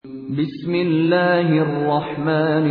بسم الله الرحمن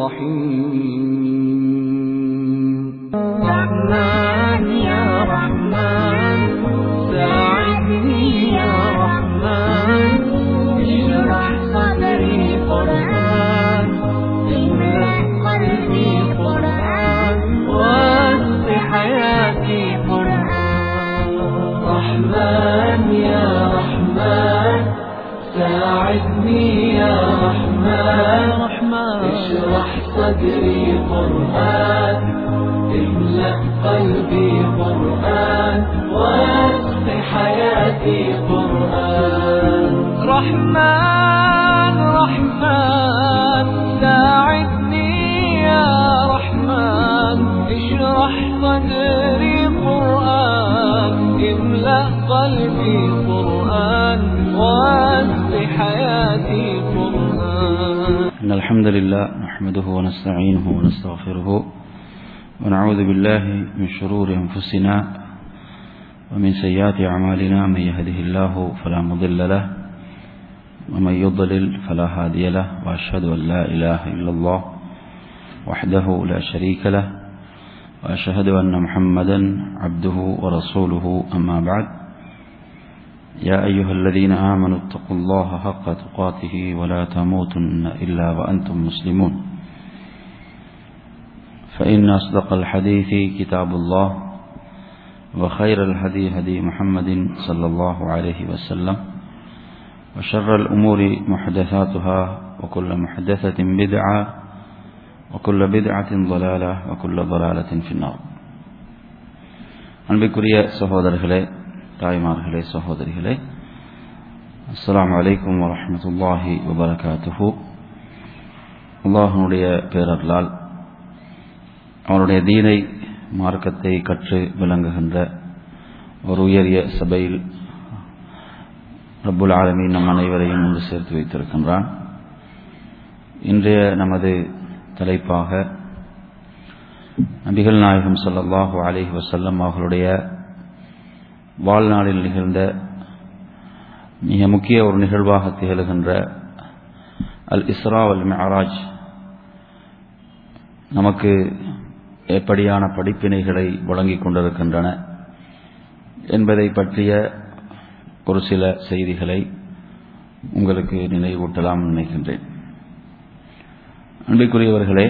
الرحيم رحمن يا رحمن ساعدني يا رحمن اشرح صدري قرآن املأ قلبي قرآن واسق حياتي قرآن رحمن يا رحمن ساعدني يا رحمن اشرح صدري قرآن املأ قلبي قرآن واسق حياتي قرآن رحمن رحمن ساعدني يا رحمن اشرح صدري قرآن املأ قلبي قرآن واسق حياتي قرآن إن الحمد لله نحمده ونستعينه ونستغفره ونعوذ بالله من شرور أنفسنا ومن سيئات أعمالنا من يهده الله فلا مضل له ومن يضلل فلا هادي له وأشهد أن لا إله إلا الله وحده لا شريك له وأشهد أن محمدا عبده ورسوله أما بعد يا أيها الذين آمنوا اتقوا الله حق تقاته ولا تموتن إلا وأنتم مسلمون فإن أصدق الحديث كتاب الله وخير الهدي هدي محمد صلى الله عليه وسلم وشر الأمور محدثاتها وكل محدثة بدعة وكل بدعة ضلالة وكل ضلالة في النار அன்பிற்குரிய சகோதரர்களே தாய்மார்களே சகோதரிகளே அஸ்ஸலாமு அலைக்கும் வரஹ்மத்துல்லாஹி வபரகாத்துஹு அல்லாஹனுடைய பேரர்களால் அவனுடைய தீனை மார்க்கத்தை கற்று விளங்குகின்ற ஒரு உயரிய சபையில் ரப்புல் ஆலமீன் நம் அனைவரையும் ஒன்று சேர்த்து வைத்திருக்கின்றான் இன்றைய நமது தலைப்பாக நபிகள் நாயகம் ஸல்லல்லாஹு அலைஹி வஸல்லம் அவர்களுடைய வாழ்நாளில் நிகழ்ந்த மிக முக்கிய ஒரு நிகழ்வாக திகழ்கின்ற அல் இஸ்ரா அல் மெஹராஜ் நமக்கு எப்படியான படிப்பினைகளை வழங்கிக் கொண்டிருக்கின்றன என்பதை பற்றிய ஒரு சில செய்திகளை உங்களுக்கு நினைவூட்டலாம் நினைக்கின்றேன் அன்பிற்குரியவர்களே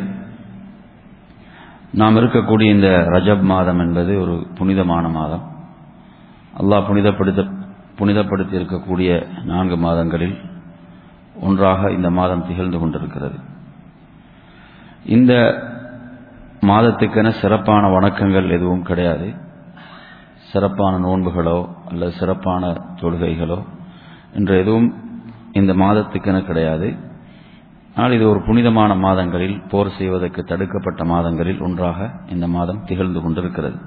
நாம் இருக்கக்கூடிய இந்த ரஜப் மாதம் என்பது ஒரு புனிதமான மாதம் அல்லாஹ் புனிதப்படுத்த புனிதப்படுத்தி இருக்கக்கூடிய நான்கு மாதங்களில் ஒன்றாக இந்த மாதம் திகழ்ந்து கொண்டிருக்கிறது இந்த மாதத்துக்கென சிறப்பான வணக்கங்கள் எதுவும் கிடையாது சிறப்பான நோன்புகளோ அல்லது சிறப்பான தொழுகைகளோ என்று எதுவும் இந்த மாதத்துக்கென கிடையாது ஆனால் இது ஒரு புனிதமான மாதங்களில் போர் செய்வதற்கு தடுக்கப்பட்ட மாதங்களில் ஒன்றாக இந்த மாதம் திகழ்ந்து கொண்டிருக்கிறது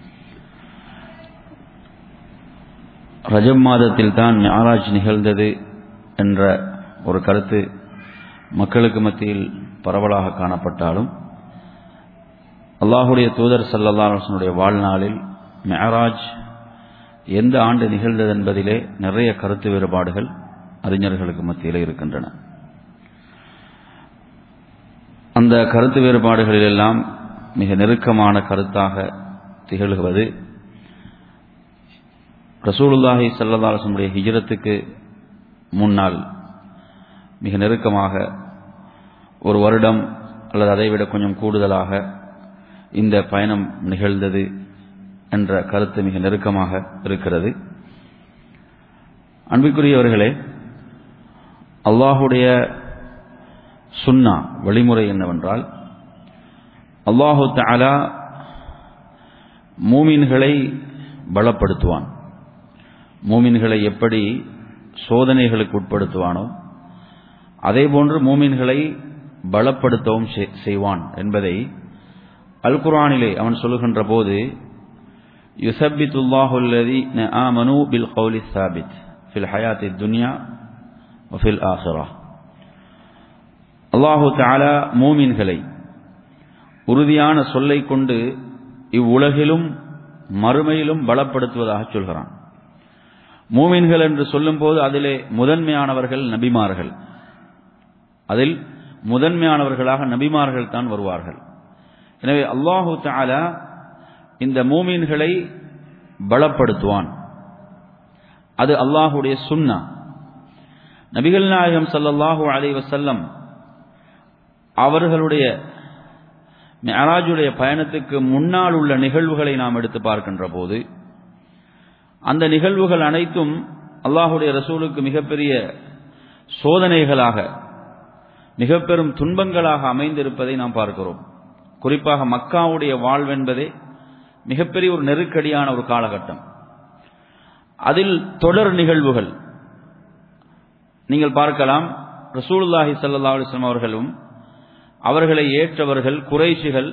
ரஜப் மாதத்தில் தான் ஞாராஜ் நிகழ்ந்தது என்ற ஒரு கருத்து மக்களுக்கு மத்தியில் பரவலாக காணப்பட்டாலும் அல்லாஹுடைய தூதர் சல்லல்லாஹனுடைய வாழ்நாளில் மெஹராஜ் எந்த ஆண்டு நிகழ்ந்தது என்பதிலே நிறைய கருத்து வேறுபாடுகள் அறிஞர்களுக்கு மத்தியில் இருக்கின்றன அந்த கருத்து வேறுபாடுகளிலெல்லாம் மிக நெருக்கமான கருத்தாக திகழ்வது ரசூலுல்லாஹி சல்லதாலசனுடைய ஹிஜரத்துக்கு முன்னால் மிக நெருக்கமாக ஒரு வருடம் அல்லது அதைவிட கொஞ்சம் கூடுதலாக இந்த பயணம் நிகழ்ந்தது என்ற கருத்து மிக நெருக்கமாக இருக்கிறது அன்பிற்குரியவர்களே அல்லாஹுடைய சுன்னா வழிமுறை என்னவென்றால் அல்லாஹு தாலா மூமின்களை பலப்படுத்துவான் மூமின்களை எப்படி சோதனைகளுக்கு உட்படுத்துவானோ அதே போன்று மூமின்களை பலப்படுத்தவும் செய்வான் என்பதை அல் குரானிலே அவன் சொல்லுகின்ற போது யுசப்பித்துல்லாஹுல்லதி ஆமனு பில் கௌலி சாபித் ஃபில் ஹயாத்தி துன்யா ஃபில் ஆஹிரா அல்லாஹு தாலா மூமின்களை உறுதியான சொல்லை கொண்டு இவ்வுலகிலும் மறுமையிலும் பலப்படுத்துவதாக சொல்கிறான் மூமின்கள் என்று சொல்லும்போது அதிலே முதன்மையானவர்கள் நபிமார்கள் அதில் முதன்மையானவர்களாக நபிமார்கள் தான் வருவார்கள் எனவே அல்லாஹு தாலா இந்த மூமீன்களை பலப்படுத்துவான் அது அல்லாஹுடைய சுன்னா நபிகள் நாயகம் சல்லல்லாஹு அலை வசல்லம் அவர்களுடைய மெராஜுடைய பயணத்துக்கு முன்னால் உள்ள நிகழ்வுகளை நாம் எடுத்து பார்க்கின்ற போது அந்த நிகழ்வுகள் அனைத்தும் அல்லாஹுடைய ரசூலுக்கு மிகப்பெரிய சோதனைகளாக மிக பெரும் துன்பங்களாக அமைந்திருப்பதை நாம் பார்க்கிறோம் குறிப்பாக மக்காவுடைய வாழ்வென்பதே மிகப்பெரிய ஒரு நெருக்கடியான ஒரு காலகட்டம் அதில் தொடர் நிகழ்வுகள் நீங்கள் பார்க்கலாம் ரசூலுல்லாஹி சல்லா அலுவலம் அவர்களும் அவர்களை ஏற்றவர்கள் குறைஷிகள்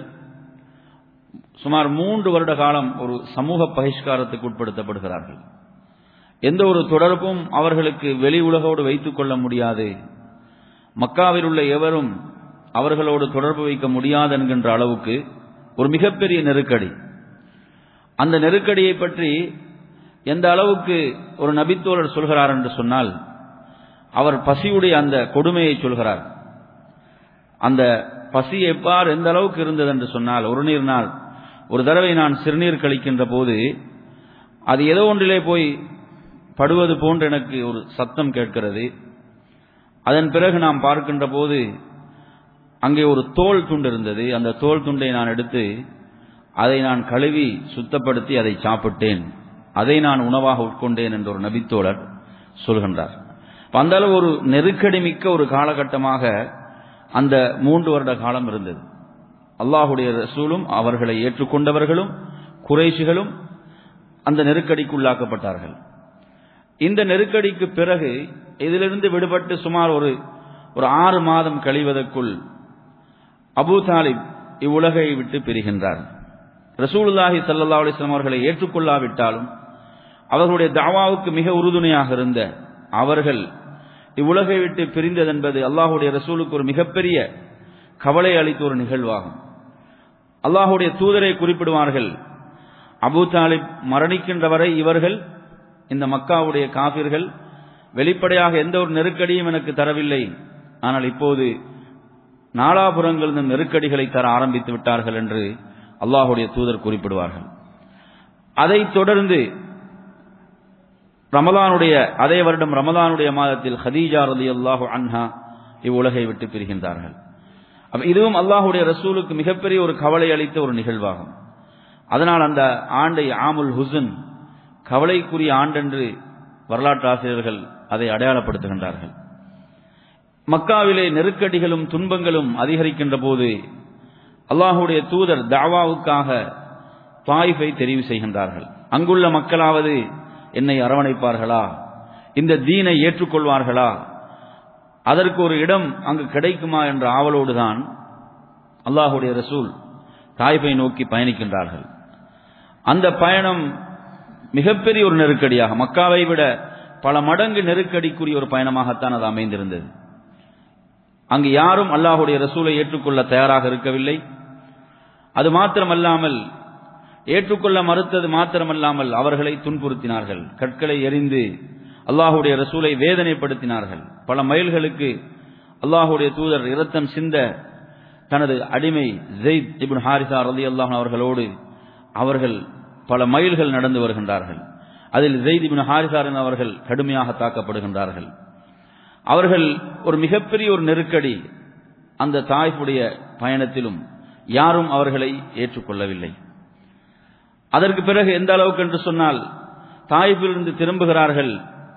சுமார் மூன்று வருட காலம் ஒரு சமூக பகிஷ்காரத்துக்கு உட்படுத்தப்படுகிறார்கள் எந்த ஒரு தொடர்பும் அவர்களுக்கு வெளி உலகோடு வைத்துக் கொள்ள முடியாது மக்காவில் உள்ள எவரும் அவர்களோடு தொடர்பு வைக்க முடியாது என்கின்ற அளவுக்கு ஒரு மிகப்பெரிய நெருக்கடி அந்த நெருக்கடியை பற்றி எந்த அளவுக்கு ஒரு நபித்தோழர் சொல்கிறார் என்று சொன்னால் அவர் பசியுடைய அந்த கொடுமையை சொல்கிறார் அந்த பசி எவ்வாறு எந்த அளவுக்கு இருந்தது என்று சொன்னால் ஒரு நீர் நாள் ஒரு தடவை நான் சிறுநீர் கழிக்கின்ற போது அது ஏதோ ஒன்றிலே போய் படுவது போன்று எனக்கு ஒரு சத்தம் கேட்கிறது அதன் பிறகு நாம் பார்க்கின்ற போது அங்கே ஒரு தோல் துண்டு இருந்தது அந்த தோல் துண்டை நான் எடுத்து அதை நான் கழுவி சுத்தப்படுத்தி அதை சாப்பிட்டேன் அதை நான் உணவாக உட்கொண்டேன் என்ற ஒரு நபித்தோழர் சொல்கின்றார் அந்த அளவு ஒரு நெருக்கடி மிக்க ஒரு காலகட்டமாக அந்த மூன்று வருட காலம் இருந்தது அல்லாஹுடைய ரசூலும் அவர்களை ஏற்றுக்கொண்டவர்களும் குறைஷிகளும் அந்த நெருக்கடிக்குள்ளாக்கப்பட்டார்கள் இந்த நெருக்கடிக்கு பிறகு இதிலிருந்து விடுபட்டு சுமார் ஒரு ஒரு ஆறு மாதம் கழிவதற்குள் அபு தாலிப் இவ்வுலகை விட்டு பிரிகின்றார் ரசூலுல்லாஹி சல்லா அலிஸ்லாம் அவர்களை ஏற்றுக்கொள்ளாவிட்டாலும் அவர்களுடைய தாவாவுக்கு மிக உறுதுணையாக இருந்த அவர்கள் இவ்வுலகை விட்டு பிரிந்தது என்பது அல்லாஹுடைய ரசூலுக்கு ஒரு மிகப்பெரிய கவலை அளித்த ஒரு நிகழ்வாகும் அல்லாஹுடைய தூதரை குறிப்பிடுவார்கள் அபு தாலிப் மரணிக்கின்ற வரை இவர்கள் இந்த மக்காவுடைய காபிர்கள் வெளிப்படையாக எந்த ஒரு நெருக்கடியும் எனக்கு தரவில்லை ஆனால் இப்போது நாலாபுரங்கள் இந்த நெருக்கடிகளை தர ஆரம்பித்து விட்டார்கள் என்று அல்லாஹுடைய தூதர் குறிப்பிடுவார்கள் அதைத் தொடர்ந்து ரமலானுடைய அதே வருடம் ரமலானுடைய மாதத்தில் ஹதீஜா ரதி அல்லாஹு அன்ஹா இவ்வுலகை விட்டு பிரிகின்றார்கள் இதுவும் அல்லாஹுடைய ரசூலுக்கு மிகப்பெரிய ஒரு கவலை அளித்த ஒரு நிகழ்வாகும் அதனால் அந்த ஆண்டை ஆமுல் ஹுசன் கவலைக்குரிய ஆண்டென்று வரலாற்று ஆசிரியர்கள் அதை அடையாளப்படுத்துகின்றார்கள் மக்காவிலே நெருக்கடிகளும் துன்பங்களும் அதிகரிக்கின்ற போது அல்லாஹுடைய தூதர் தாவாவுக்காக தாய்ஃபை தெரிவு செய்கின்றார்கள் அங்குள்ள மக்களாவது என்னை அரவணைப்பார்களா இந்த தீனை ஏற்றுக்கொள்வார்களா அதற்கு ஒரு இடம் அங்கு கிடைக்குமா என்ற ஆவலோடுதான் அல்லாஹுடைய ரசூல் தாய்பை நோக்கி பயணிக்கின்றார்கள் அந்த பயணம் மிகப்பெரிய ஒரு நெருக்கடியாக மக்காவை விட பல மடங்கு நெருக்கடிக்குரிய ஒரு பயணமாகத்தான் அது அமைந்திருந்தது அங்கு யாரும் அல்லாஹுடைய ரசூலை ஏற்றுக்கொள்ள தயாராக இருக்கவில்லை அது மாத்திரமல்லாமல் ஏற்றுக்கொள்ள மறுத்தது மாத்திரமல்லாமல் அவர்களை துன்புறுத்தினார்கள் கற்களை எரிந்து அல்லாஹுடைய ரசூலை வேதனைப்படுத்தினார்கள் பல மைல்களுக்கு அல்லாஹுடைய தூதர் இரத்தம் சிந்த தனது அடிமை ஜெயித் இபின் ஹாரிசா ரதி அல்லாஹன் அவர்களோடு அவர்கள் பல மைல்கள் நடந்து வருகின்றார்கள் அதில் ஜெயித் இபின் ஹாரிசாரின் அவர்கள் கடுமையாக தாக்கப்படுகின்றார்கள் அவர்கள் ஒரு மிகப்பெரிய ஒரு நெருக்கடி அந்த தாய்ப்புடைய பயணத்திலும் யாரும் அவர்களை ஏற்றுக்கொள்ளவில்லை அதற்கு பிறகு எந்த அளவுக்கு என்று சொன்னால் தாய்ப்பிலிருந்து திரும்புகிறார்கள்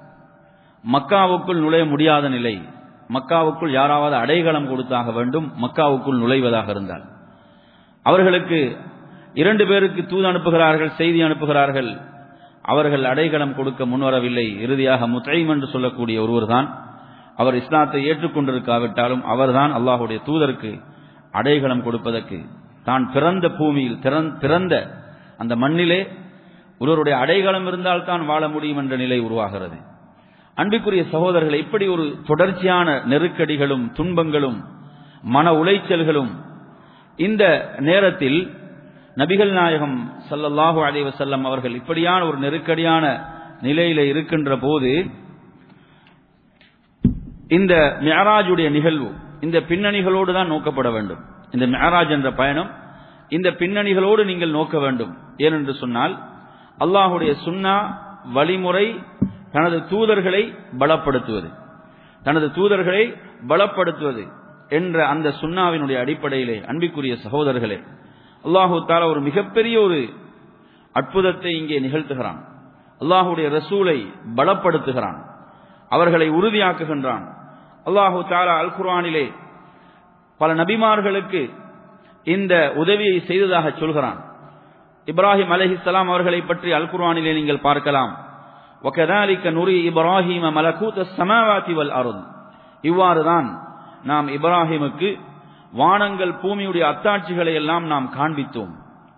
மக்காவுக்குள் நுழைய முடியாத நிலை மக்காவுக்குள் யாராவது அடைகளம் கொடுத்தாக வேண்டும் மக்காவுக்குள் நுழைவதாக இருந்தால் அவர்களுக்கு இரண்டு பேருக்கு தூது அனுப்புகிறார்கள் செய்தி அனுப்புகிறார்கள் அவர்கள் அடைகளம் கொடுக்க முன்வரவில்லை இறுதியாக முத்தைம் என்று சொல்லக்கூடிய ஒருவர்தான் அவர் இஸ்லாத்தை ஏற்றுக்கொண்டிருக்காவிட்டாலும் அவர்தான் அல்லாஹுடைய தூதருக்கு அடைகளம் கொடுப்பதற்கு தான் பிறந்த பூமியில் பிறந்த அந்த மண்ணிலே ஒருவருடைய அடைகளம் இருந்தால் தான் வாழ முடியும் என்ற நிலை உருவாகிறது அன்பிற்குரிய சகோதரர்கள் இப்படி ஒரு தொடர்ச்சியான நெருக்கடிகளும் துன்பங்களும் மன உளைச்சல்களும் இந்த நேரத்தில் நபிகள் நாயகம் சல்லல்லாஹு அலைஹி வஸல்லம் அவர்கள் இப்படியான ஒரு நெருக்கடியான நிலையில இருக்கின்ற போது இந்த மியராஜுடைய நிகழ்வு இந்த பின்னணிகளோடு தான் நோக்கப்பட வேண்டும் இந்த மியராஜ் என்ற பயணம் இந்த பின்னணிகளோடு நீங்கள் நோக்க வேண்டும் ஏனென்று சொன்னால் அல்லாஹுடைய சுன்னா வழிமுறை தனது தூதர்களை பலப்படுத்துவது தனது தூதர்களை பலப்படுத்துவது என்ற அந்த சுன்னாவினுடைய அடிப்படையிலே அன்பிற்குரிய சகோதரர்களே அல்லாஹு தாலா ஒரு மிகப்பெரிய ஒரு அற்புதத்தை இங்கே நிகழ்த்துகிறான் அல்லாஹுடைய ரசூலை பலப்படுத்துகிறான் அவர்களை உறுதியாக்குகின்றான் அல்லாஹு தாலா அல் குர்ஆனிலே பல நபிமார்களுக்கு இந்த உதவியை செய்ததாக சொல்கிறான் இப்ராஹிம் அலைஹிஸ்ஸலாம் அவர்களை பற்றி அல் குர்ஆனிலே நீங்கள் பார்க்கலாம் وَكَذَلِكَ نُرِي إِبْرَاهِيمَ مَلَكُوتَ السَّمَاوَاتِ وَالْأَرْضِ இவ்வாறுதான் நாம் இப்ராஹிமுக்கு வானங்கள் பூமியுடைய அத்தாட்சிகளை எல்லாம் நாம் காண்பித்தோம்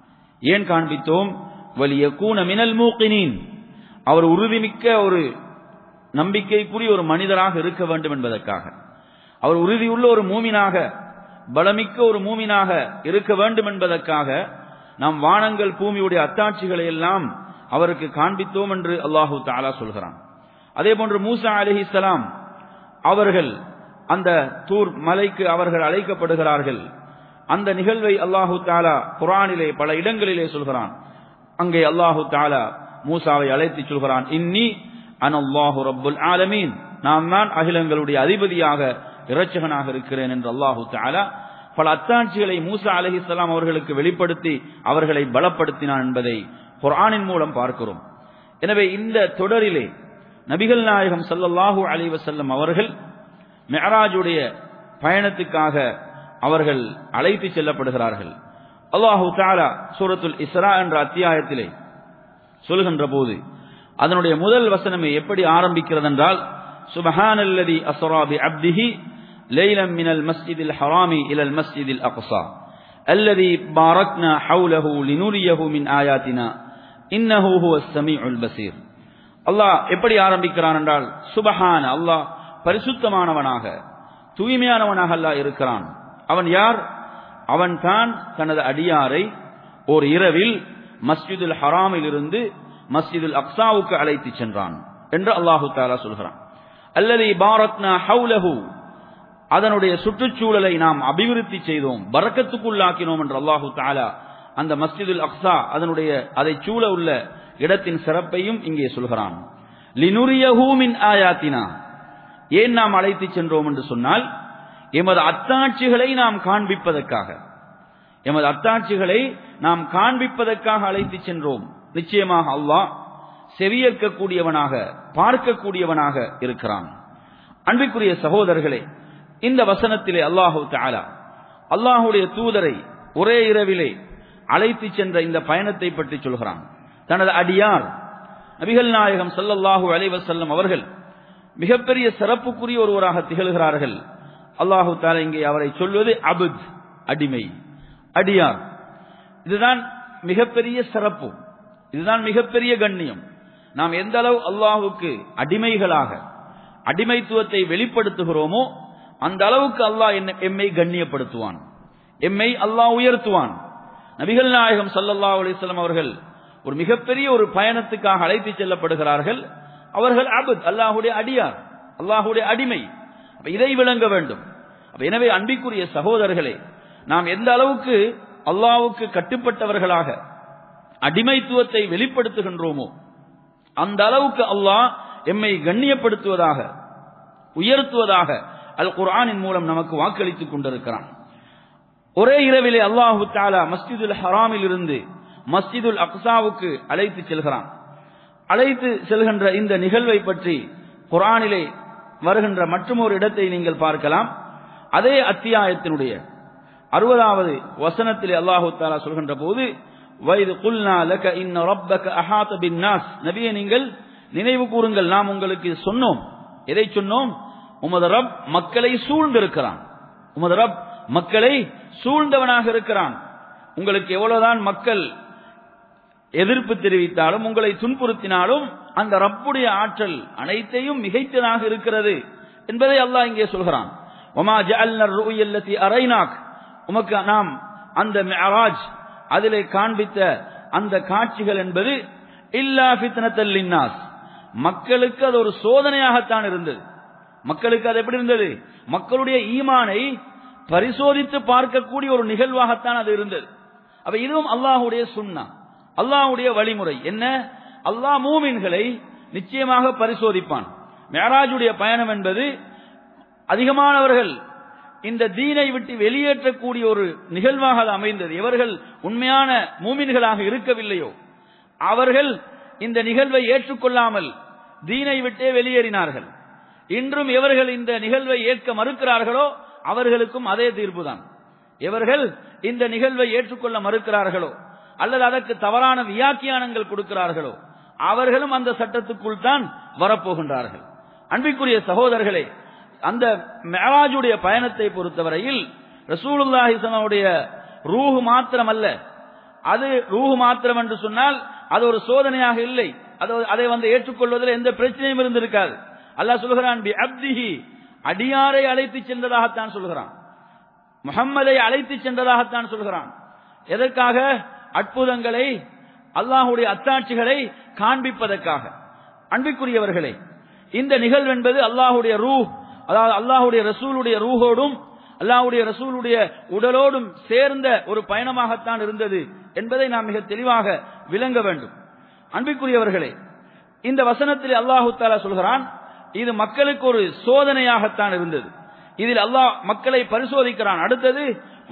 ஏன் காண்பித்தோம் வலியக்கூன மினல் மூக்கினீன் அவர் உறுதிமிக்க ஒரு நம்பிக்கைக்குரிய ஒரு மனிதராக இருக்க வேண்டும் என்பதற்காக அவர் உறுதியுள்ள ஒரு மூமினாக பலமிக்க ஒரு மூமினாக இருக்க வேண்டும் என்பதற்காக நாம் வானங்கள் பூமியுடைய அத்தாட்சிகளை எல்லாம் அவருக்கு காண்பித்தோம் என்று அல்லாஹு தாலா சொல்கிறான் அதே போன்று மூசா அலிஹிஸ்லாம் அவர்கள் அந்த தூர் மலைக்கு அவர்கள் அழைக்கப்படுகிறார்கள் அந்த நிகழ்வை அல்லாஹு தாலா குரானிலே பல இடங்களிலே சொல்கிறான் அங்கே அல்லாஹு தாலா மூசாவை அழைத்து சொல்கிறான் இன்னி அனல்லாஹு ரப்புல் ஆலமீன் நான் தான் அகிலங்களுடைய அதிபதியாக இரட்சகனாக இருக்கிறேன் என்று அல்லாஹு தாலா பல அத்தாட்சிகளை மூசா அலஹிஸ்லாம் அவர்களுக்கு வெளிப்படுத்தி அவர்களை பலப்படுத்தினான் என்பதை குர்ஆனின் மூலம் பார்க்கிறோம் எனவே இந்த தொடரிலே நபிகள் நாயகம் சல்லல்லாஹு அலைஹி வஸல்லம் அவர்கள் மெஹராஜுடைய பயணத்துக்காக அவர்கள் அழைத்து செல்லப்படுகிறார்கள் அல்லாஹு தாலா சூரத்துல் இஸ்ரா என்ற அத்தியாயத்திலே சொல்கின்ற போது அதனுடைய முதல் வசனமே எப்படி ஆரம்பிக்கிறது என்றால் சுபஹானல்லதி அஸ்ரா பி அப்திஹி லைலம் மினல் மஸ்ஜிதில் ஹராமி இலல் மஸ்ஜிதில் அக்ஸா الذي باركنا حوله لنريه من آياتنا إنه هو السميع البصير அல்லாஹ் எப்படி ஆரம்பிக்கிறான் என்றால் சுபஹான அல்லாஹ் பரிசுத்தமானவனாக தூய்மையானவனாக அல்லாஹ் இருக்கிறான் அவன் யார் அவன் தான் தனது அடியாரை ஓர் இரவில் மஸ்ஜிதுல் ஹராமில் இருந்து மஸ்ஜிதுல் அக்ஸாவுக்கு அழைத்து சென்றான் என்று அல்லாஹு தாலா சொல்கிறான் அல்லது பாரத்னா ஹவுலஹு அதனுடைய சுற்றுச்சூழலை நாம் அபிவிருத்தி செய்தோம் பறக்கத்துக்குள்ளாக்கினோம் என்று அல்லாஹு தாலா அந்த மஸ்ஜிதுல் அக்ஸா அதனுடைய அதை சூழ உள்ள இடத்தின் சிறப்பையும் இங்கே சொல்கிறான் லினுரியஹூமின் ஆயாத்தினா ஏன் நாம் அழைத்து சென்றோம் என்று சொன்னால் எமது அத்தாட்சிகளை நாம் காண்பிப்பதற்காக எமது அத்தாட்சிகளை நாம் காண்பிப்பதற்காக அழைத்து சென்றோம் நிச்சயமாக அல்லாஹ் செவியேற்கக்கூடியவனாக பார்க்கக்கூடியவனாக இருக்கிறான் அன்பிற்குரிய சகோதரர்களே இந்த வசனத்திலே அல்லாஹு தாலா அல்லாஹுடைய தூதரை ஒரே இரவிலே அழைத்து சென்ற இந்த பயணத்தை பற்றி சொல்கிறான் தனது அடியார் நபிகள் நாயகம் சல்லல்லாஹு அலைவசல்லம் அவர்கள் மிகப்பெரிய சிறப்புக்குரிய ஒருவராக திகழ்கிறார்கள் அல்லாஹு தாலா இங்கே அவரை சொல்வது அபுத் அடிமை அடியார் இதுதான் மிகப்பெரிய சிறப்பு இதுதான் மிகப்பெரிய கண்ணியம் நாம் எந்த அளவு அல்லாஹுக்கு அடிமைகளாக அடிமைத்துவத்தை வெளிப்படுத்துகிறோமோ அந்த அளவுக்கு அல்லாஹ் எம்மை கண்ணியப்படுத்துவான் எம்மை அல்லாஹ் உயர்த்துவான் நபிகள் நாயகம் சல்லல்லா அலிஸ்லாம் அவர்கள் ஒரு மிகப்பெரிய ஒரு பயணத்துக்காக அழைத்து செல்லப்படுகிறார்கள் அவர்கள் அபுத் அல்லாஹுடைய அடியார் அல்லாஹுடைய அடிமை இதை விளங்க வேண்டும் எனவே அன்பிக்குரிய சகோதரர்களே நாம் எந்த அளவுக்கு அல்லாவுக்கு கட்டுப்பட்டவர்களாக அடிமைத்துவத்தை வெளிப்படுத்துகின்றோமோ அந்த அளவுக்கு அல்லாஹ் எம்மை கண்ணியப்படுத்துவதாக உயர்த்துவதாக அல் குர்ஆனின் மூலம் நமக்கு வாக்களித்துக் கொண்டிருக்கிறான் ஒரே இரவிலே அல்லாஹு தாலா மஸ்ஜிதுல் ஹராமில் இருந்து மஸ்ஜிதுல் அக்சாவுக்கு அழைத்து செல்கிறான் அழைத்து செல்கின்ற இந்த நிகழ்வை பற்றி குரானிலே வருகின்ற மற்றொரு இடத்தை நீங்கள் பார்க்கலாம் அதே அத்தியாயத்தினுடைய அறுபதாவது வசனத்திலே அல்லாஹு தாலா சொல்கின்ற போது வயது குல்னா லக இன்ன ரப்பக அஹாத பின் நாஸ் நபியை நீங்கள் நினைவு கூறுங்கள் நாம் உங்களுக்கு சொன்னோம் எதை சொன்னோம் உமது ரப் மக்களை சூழ்ந்திருக்கிறான் உமது ரப் மக்களை சூழ்ந்தவனாக இருக்கிறான் உங்களுக்கு எவ்வளவுதான் மக்கள் எதிர்ப்பு தெரிவித்தாலும் உங்களை துன்புறுத்தினாலும் அந்த ரப்புடைய ஆற்றல் அனைத்தையும் மிகைத்ததாக இருக்கிறது என்பதை அல்லாஹ் இங்கே சொல்கிறான் ஒமா ஜஅல்னர் ருயல்லதி அரைனாக் உமக்கு நாம் அந்த மிஅராஜ் அதிலே காண்பித்த அந்த காட்சிகள் என்பது இல்லா ஃபித்னத்தல் லின்னாஸ் மக்களுக்கு அது ஒரு சோதனையாகத்தான் இருந்தது மக்களுக்கு அது எப்படி இருந்தது மக்களுடைய ஈமானை பரிசோதித்து பார்க்கக்கூடிய ஒரு நிகழ்வாகத்தான் அது இருந்தது அப்ப இதுவும் அல்லாஹுடைய சுண்ணா அல்லாஹுடைய வழிமுறை என்ன அல்லாஹ் மூமின்களை நிச்சயமாக பரிசோதிப்பான் மேராஜுடைய பயணம் என்பது அதிகமானவர்கள் இந்த தீனை விட்டு வெளியேற்றக்கூடிய ஒரு நிகழ்வாக அது அமைந்தது எவர்கள் உண்மையான மூமின்களாக இருக்கவில்லையோ அவர்கள் இந்த நிகழ்வை ஏற்றுக்கொள்ளாமல் தீனை விட்டே வெளியேறினார்கள் இன்றும் எவர்கள் இந்த நிகழ்வை ஏற்க மறுக்கிறார்களோ அவர்களுக்கும் அதே தீர்ப்புதான் எவர்கள் இந்த நிகழ்வை ஏற்றுக்கொள்ள மறுக்கிறார்களோ அல்லது அதற்கு தவறான வியாக்கியானங்கள் கொடுக்கிறார்களோ அவர்களும் அந்த சட்டத்துக்குள் தான் வரப்போகின்றார்கள் அன்பிற்குரிய சகோதரர்களே அந்த மேராஜுடைய பயணத்தை பொறுத்தவரையில் ரசூலுல்லாஹிசனுடைய ரூஹு மாத்திரம் அல்ல அது ரூஹு மாத்திரம் என்று சொன்னால் அது ஒரு சோதனையாக இல்லை அது அதை வந்து ஏற்றுக்கொள்வதில் எந்த பிரச்சனையும் இருந்திருக்காது அல்லாஹ் சொல்கிறான் பி அப்திஹி அடியாரை அழைத்து சென்றதாகத்தான் சொல்கிறான் முகம்மதை அழைத்து சென்றதாகத்தான் சொல்கிறான் எதற்காக அற்புதங்களை அல்லாஹுடைய அத்தாட்சிகளை காண்பிப்பதற்காக அன்பிற்குரியவர்களே இந்த நிகழ்வு என்பது அல்லாஹுடைய ரூ அதாவது அல்லாஹுடைய ரசூலுடைய ரூஹோடும் அல்லாஹுடைய ரசூலுடைய உடலோடும் சேர்ந்த ஒரு பயணமாகத்தான் இருந்தது என்பதை நாம் மிக தெளிவாக விளங்க வேண்டும் அன்பிற்குரியவர்களே இந்த வசனத்தில் அல்லாஹு தாலா சொல்கிறான் இது மக்களுக்கு ஒரு சோதனையாகத்தான் இருந்தது இதில் அல்லாஹ் மக்களை பரிசோதிக்கிறான் அடுத்தது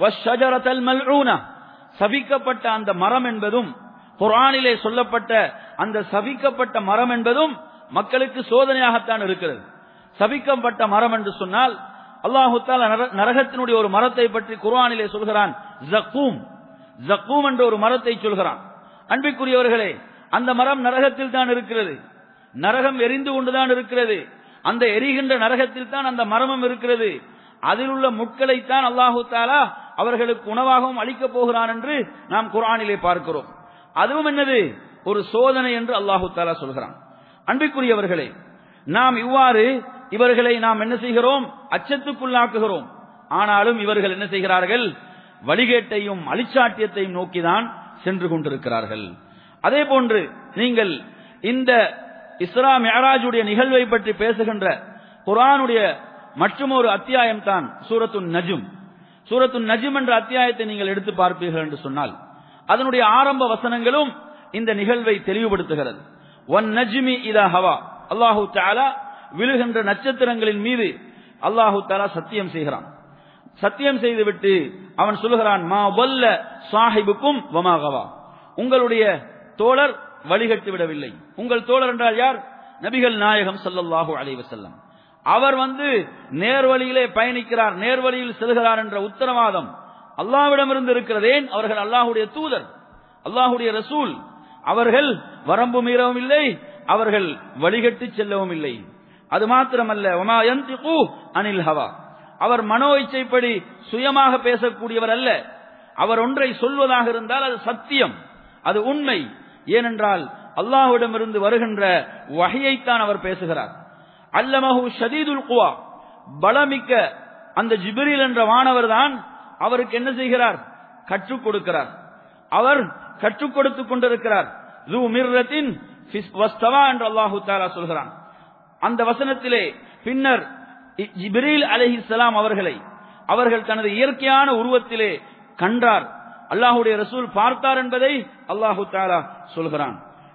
சபிக்கப்பட்ட அந்த மரம் என்பதும் குரானிலே சொல்லப்பட்ட அந்த சபிக்கப்பட்ட மரம் என்பதும் மக்களுக்கு சோதனையாகத்தான் இருக்கிறது சபிக்கப்பட்ட மரம் என்று சொன்னால் அல்லாஹு தாலா நரகத்தினுடைய ஒரு மரத்தை பற்றி குர்ஆனிலே சொல்கிறான் ஜக்கூம் ஜக்கூம் என்ற ஒரு மரத்தை சொல்கிறான் அன்பிற்குரியவர்களே அந்த மரம் நரகத்தில் தான் இருக்கிறது நரகம் எரிந்து கொண்டுதான் இருக்கிறது அந்த எரிகின்ற நரகத்தில் தான் அந்த மரமும் இருக்கிறது அதில் உள்ள முட்களைத்தான் அல்லாஹு தாலா அவர்களுக்கு உணவாகவும் அளிக்கப் போகிறான் என்று நாம் குர்ஆனிலே பார்க்கிறோம் அதுவும் என்னது ஒரு சோதனை என்று அல்லாஹு தாலா சொல்கிறான் அன்பிற்குரியவர்களே நாம் இவ்வாறு இவர்களை நாம் என்ன செய்கிறோம் அச்சத்துக்குள்ளாக்குகிறோம் ஆனாலும் இவர்கள் என்ன செய்கிறார்கள் வழிகேட்டையும் அலிச்சாட்டியத்தையும் நோக்கிதான் சென்று கொண்டிருக்கிறார்கள் அதே போன்று நீங்கள் இந்த இஸ்ரா மேராஜுடைய நிகழ்வை பற்றி பேசுகின்ற குரானுடைய மற்றும் ஒரு அத்தியாயம் தான் சூரத்து நஜும் சூரத்து நஜும் என்ற அத்தியாயத்தை நீங்கள் எடுத்து பார்ப்பீர்கள் என்று சொன்னால் அதனுடைய ஆரம்ப வசனங்களும் இந்த நிகழ்வை தெளிவுபடுத்துகிறது ஒன் நஜ்மி இதா ஹவா அல்லாஹு தாலா விழுகின்ற நட்சத்திரங்களின் மீது அல்லாஹு தாலா சத்தியம் செய்கிறான் சத்தியம் செய்துவிட்டு அவன் சொல்லுகிறான் மா வல்ல சாஹிபுக்கும் வமாகவா உங்களுடைய தோழர் வழிகட்டு விடவில்லை உங்கள் தோழர் என்றால் யார் நபிகள் நாயகம் சல்லல்லாஹு அலைவசல்லம் அவர் வந்து நேர்வழியிலே பயணிக்கிறார் நேர்வழியில் செல்கிறார் என்ற உத்தரவாதம் அல்லாவிடமிருந்து இருக்கிறதேன் அவர்கள் அல்லாஹுடைய தூதர் அல்லாஹுடைய ரசூல் அவர்கள் வரம்பு மீறவும் இல்லை அவர்கள் வழிகட்டு செல்லவும் இல்லை அது மாத்திரமல்ல ஒமா யந்திகு அனில் ஹவா அவர் மனோ இச்சைப்படி சுயமாக பேசக்கூடியவர் அல்ல அவர் ஒன்றை சொல்வதாக இருந்தால் அது சத்தியம் அது உண்மை ஏனென்றால் அல்லாஹ்விடமிருந்து வருகின்ற வகையைத்தான் அவர் பேசுகிறார் அல்லமஹு ஷதீதுல் குவா பலமிக்க அந்த ஜிபிரில் என்ற வானவர் தான் அவருக்கு என்ன செய்கிறார் கற்றுக் கொடுக்கிறார் அவர் கற்றுக் கொடுத்துக் கொண்டிருக்கிறார் ஜூ மிர்ரத்தின் வஸ்தவா என்று அல்லாஹு தாலா சொல்கிறான் அந்த வசனத்திலே பின்னர் ஜிப்ரீல் அலஹிசலாம் அவர்களை அவர்கள் தனது இயற்கையான உருவத்திலே கண்டார் அல்லாஹுடைய ரசூல் பார்த்தார் என்பதை அல்லாஹு தாலா சொல்கிறான்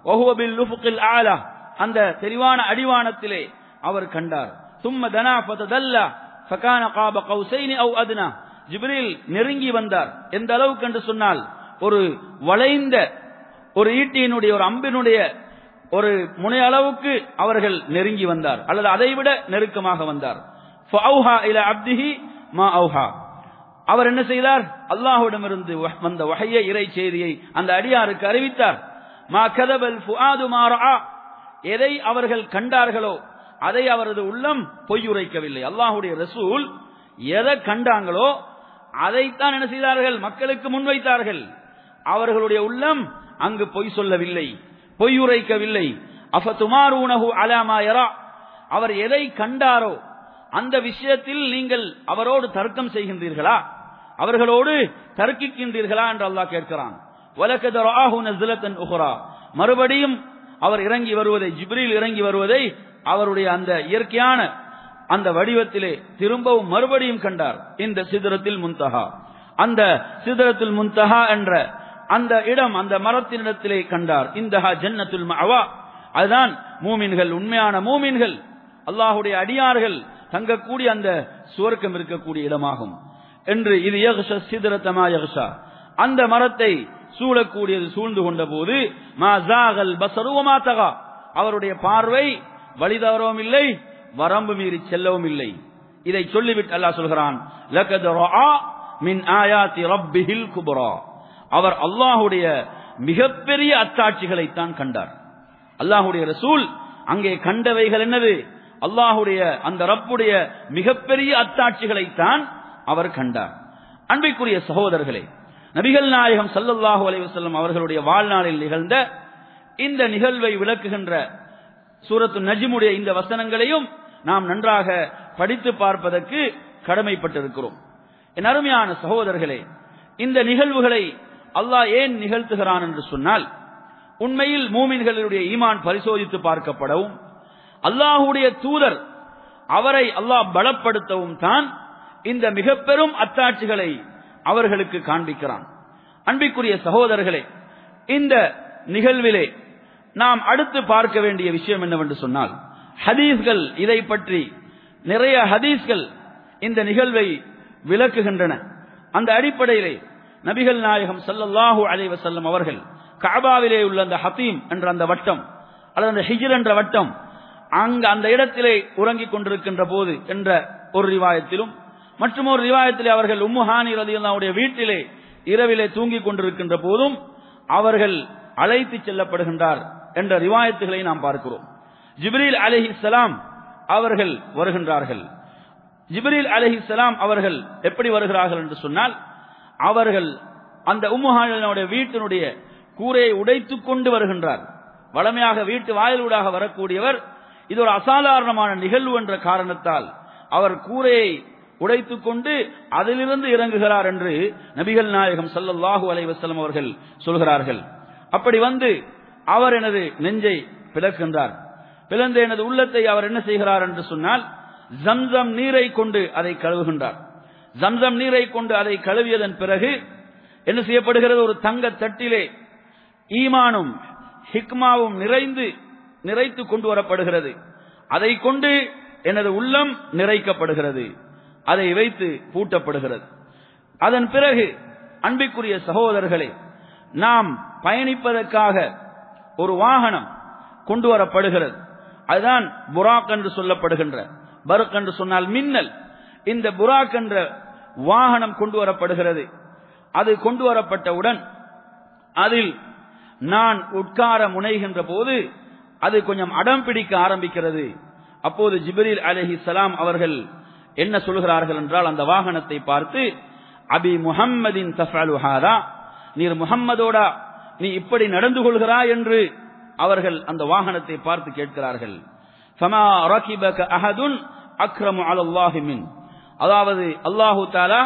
ஆலா அந்த தெளிவான அடிவானத்திலே அவர் கண்டார் தும்ம தனா ஃபதல்லா ஃபகான காப கௌசைனி அவ் அத்னா ஜிப்ரீல் நெருங்கி வந்தார் எந்த அளவுக்கு என்று சொன்னால் ஒரு வளைந்த ஒரு ஈட்டியினுடைய ஒரு அம்பினுடைய ஒரு முனை அளவுக்கு அவர்கள் நெருங்கி வந்தார் அல்லது அதைவிட நெருக்கமாக வந்தார் அப்திஹி மா அவுஹா அவர் என்ன செய்தார் அல்லாஹுடமிருந்து வந்த வகைய இறை செய்தியை அந்த அடியாருக்கு அறிவித்தார் மா கதபல் ஃபுஆது மாரா எதை அவர்கள் கண்டார்களோ அதை அவரது உள்ளம் பொய்யுரைக்கவில்லை அல்லாஹுடைய ரசூல் எதை கண்டாங்களோ அதைத்தான் என்ன செய்தார்கள் மக்களுக்கு முன்வைத்தார்கள் அவர்களுடைய உள்ளம் அங்கு பொய் சொல்லவில்லை பொய்யுரைக்கவில்லை அஃபதுமாரூனஹு அலாமா யரா அவர் எதை கண்டாரோ அந்த விஷயத்தில் நீங்கள் அவரோடு தர்க்கம் செய்கின்றீர்களா அவர்களோடு தர்க்கிக்கின்றீர்களா என்று அல்லாஹ் கேட்கிறான் வலக்கத ராஹு நஸ்லத்தன் உஹரா மறுபடியும் அவர் இறங்கி வருவதை ஜிப்ரீல் இறங்கி வருவதை அவருடைய அந்த இயற்கையான அந்த வடிவத்திலே திரும்பவும் மறுபடியும் கண்டார் இந்த சிதறத்தில் முன்தஹா அந்த சிதறத்தில் முன்தஹா என்ற அந்த இடம் அந்த மரத்தினிடத்திலே கண்டார் இந்தஹா ஜன்னத்துல் மஅவா அதுதான் மூமின்கள் உண்மையான மூமின்கள் அல்லாஹுடைய அடியார்கள் தங்கக்கூடிய அந்த சுவர்க்கம் இருக்கக்கூடிய இடமாகும் என்று இது யக்ஷ சிதறத்தமா யக்ஷா அந்த மரத்தை சூழக்கூடியது சூழ்ந்து கொண்ட போது மா ஜாகல் பசருவமா தகா அவருடைய பார்வை வழிதவறவும் இல்லை வரம்பு மீறி செல்லவும் இல்லை இதை சொல்லிவிட்டு அல்லாஹ் சொல்கிறான் லகத் ரஆ மின் ஆயாத்தி ரப்பிஹில் குப்ரா அவர் அல்லாஹுடைய மிகப்பெரிய அத்தாட்சிகளை தான் கண்டார் அல்லாஹுடைய ரசூல் அங்கே கண்டவைகள் என்னது அல்லாஹுடைய அந்த ரப்புடைய மிகப்பெரிய அத்தாட்சிகளை தான் அவர் கண்டார் அன்பிற்குரிய சகோதரர்களே நபிகள் நாயகம் சல்லல்லாஹு அலைஹி வஸல்லம் அவர்களுடைய வாழ்நாளில் நிகழ்ந்த இந்த நிகழ்வை விளக்குகின்ற சூரத்து நஜிமுடைய இந்த வசனங்களையும் நாம் நன்றாக படித்து பார்ப்பதற்கு கடமைப்பட்டிருக்கிறோம் என் அருமையான சகோதரர்களே இந்த நிகழ்வுகளை அல்லாஹ் ஏன் நிகழ்த்துகிறான் என்று சொன்னால் உண்மையில் மூமின்களுடைய ஈமான் பரிசோதித்து பார்க்கப்படவும் அல்லாஹுடைய தூதர் அவரை அல்லாஹ் பலப்படுத்தவும் தான் இந்த மிக பெரும் அத்தாட்சிகளை அவர்களுக்கு காண்பிக்கிறான் அன்பிற்குரிய சகோதரர்களே இந்த நிகழ்விலே நாம் அடுத்து பார்க்க வேண்டிய விஷயம் என்னவென்று சொன்னால் ஹதீஸ்கள் இதை பற்றி நிறைய ஹதீஸ்கள் இந்த நிகழ்வை விளக்குகின்றன அந்த அடிப்படையிலே நபிகள் நாயகம் சல்லல்லாஹு அலைஹி வஸல்லம் அவர்கள் கஅபாவிலே உள்ள அந்த ஹத்தீம் என்ற அந்த வட்டம் அல்லது அந்த ஹிஜ்ர் என்ற வட்டம் அங்கு அந்த இடத்திலே உறங்கிக் கொண்டிருக்கின்ற போது என்ற ஒரு ரிவாயத்திலும் மற்றும் ஒரு ரிவாயத்திலே அவர்கள் உம்முஹானி ரதியுல்லாவுடைய வீட்டிலே இரவிலே தூங்கிக் கொண்டிருக்கின்ற போதும் அவர்கள் அழைத்து செல்லப்படுகின்றார் என்ற ரிவாயத்துகளை நாம் பார்க்கிறோம் ஜிப்ரீல் அலிஹிஸ்ஸலாம் அவர்கள் வருகின்றார்கள் ஜிப்ரீல் அலிஹிஸ்ஸலாம் அவர்கள் எப்படி வருகிறார்கள் என்று சொன்னால் அவர்கள் அந்த உம்முஹானினுடைய வீட்டினுடைய கூரையை உடைத்துக் கொண்டு வருகின்றார் வளமையாக வீட்டு வாயிலூடாக வரக்கூடியவர் இது ஒரு அசாதாரணமான நிகழ்வு என்ற காரணத்தால் அவர் கூரையை உடைத்துக் கொண்டு அதிலிருந்து இறங்குகிறார் என்று நபிகள் நாயகம் சல்லல்லாஹு அலைஹி வஸல்லம் அவர்கள் சொல்கிறார்கள் அப்படி வந்து அவர் எனது நெஞ்சை பிளக்கின்றார் பிளந்த எனது உள்ளத்தை அவர் என்ன செய்கிறார் என்று சொன்னால் ஜம்சம் நீரை கொண்டு அதை கழுவுகின்றார் ஜம்சம் நீரை கொண்டு அதை கழுவியதன் பிறகு என்ன செய்யப்படுகிறது ஒரு தங்க தட்டிலே ஈமானும் ஹிக்மாவும் நிறைந்து நிறைத்து கொண்டு வரப்படுகிறது அதை கொண்டு எனது உள்ளம் நிறைக்கப்படுகிறது அதை வைத்து பூட்டப்படுகிறது அதன் பிறகு அன்பிற்குரிய சகோதரர்களே நாம் பயணிப்பதற்காக ஒரு வாகனம் கொண்டு வரப்படுகிறது அதுதான் புராக் என்று சொல்லப்படுகின்ற பருக் என்று சொன்னால் மின்னல் இந்த புராக் என்ற வாகனம் கொண்டு வரப்படுகிறது அது கொண்டு வரப்பட்டவுடன் அதில் நான் உட்கார முனைகின்ற போது அது கொஞ்சம் அடம் பிடிக்க ஆரம்பிக்கிறது அப்போது ஜிப்ரீல் அலஹி சலாம் அவர்கள் என்ன சொல்கிறார்கள் என்றால் அந்த வாகனத்தை பார்த்து அபி முஹம்மதின் தஃபாலுஹாதா நீர் முஹம்மதோடா நீ இப்படி நடந்து கொள்கிறாய் என்று அவர்கள் அந்த வாகனத்தை பார்த்து கேட்கிறார்கள் ஃபமா ரகிபக அஹதுன் அக்ரமு அலல்லாஹி மின் அதாவது அல்லாஹு தாலா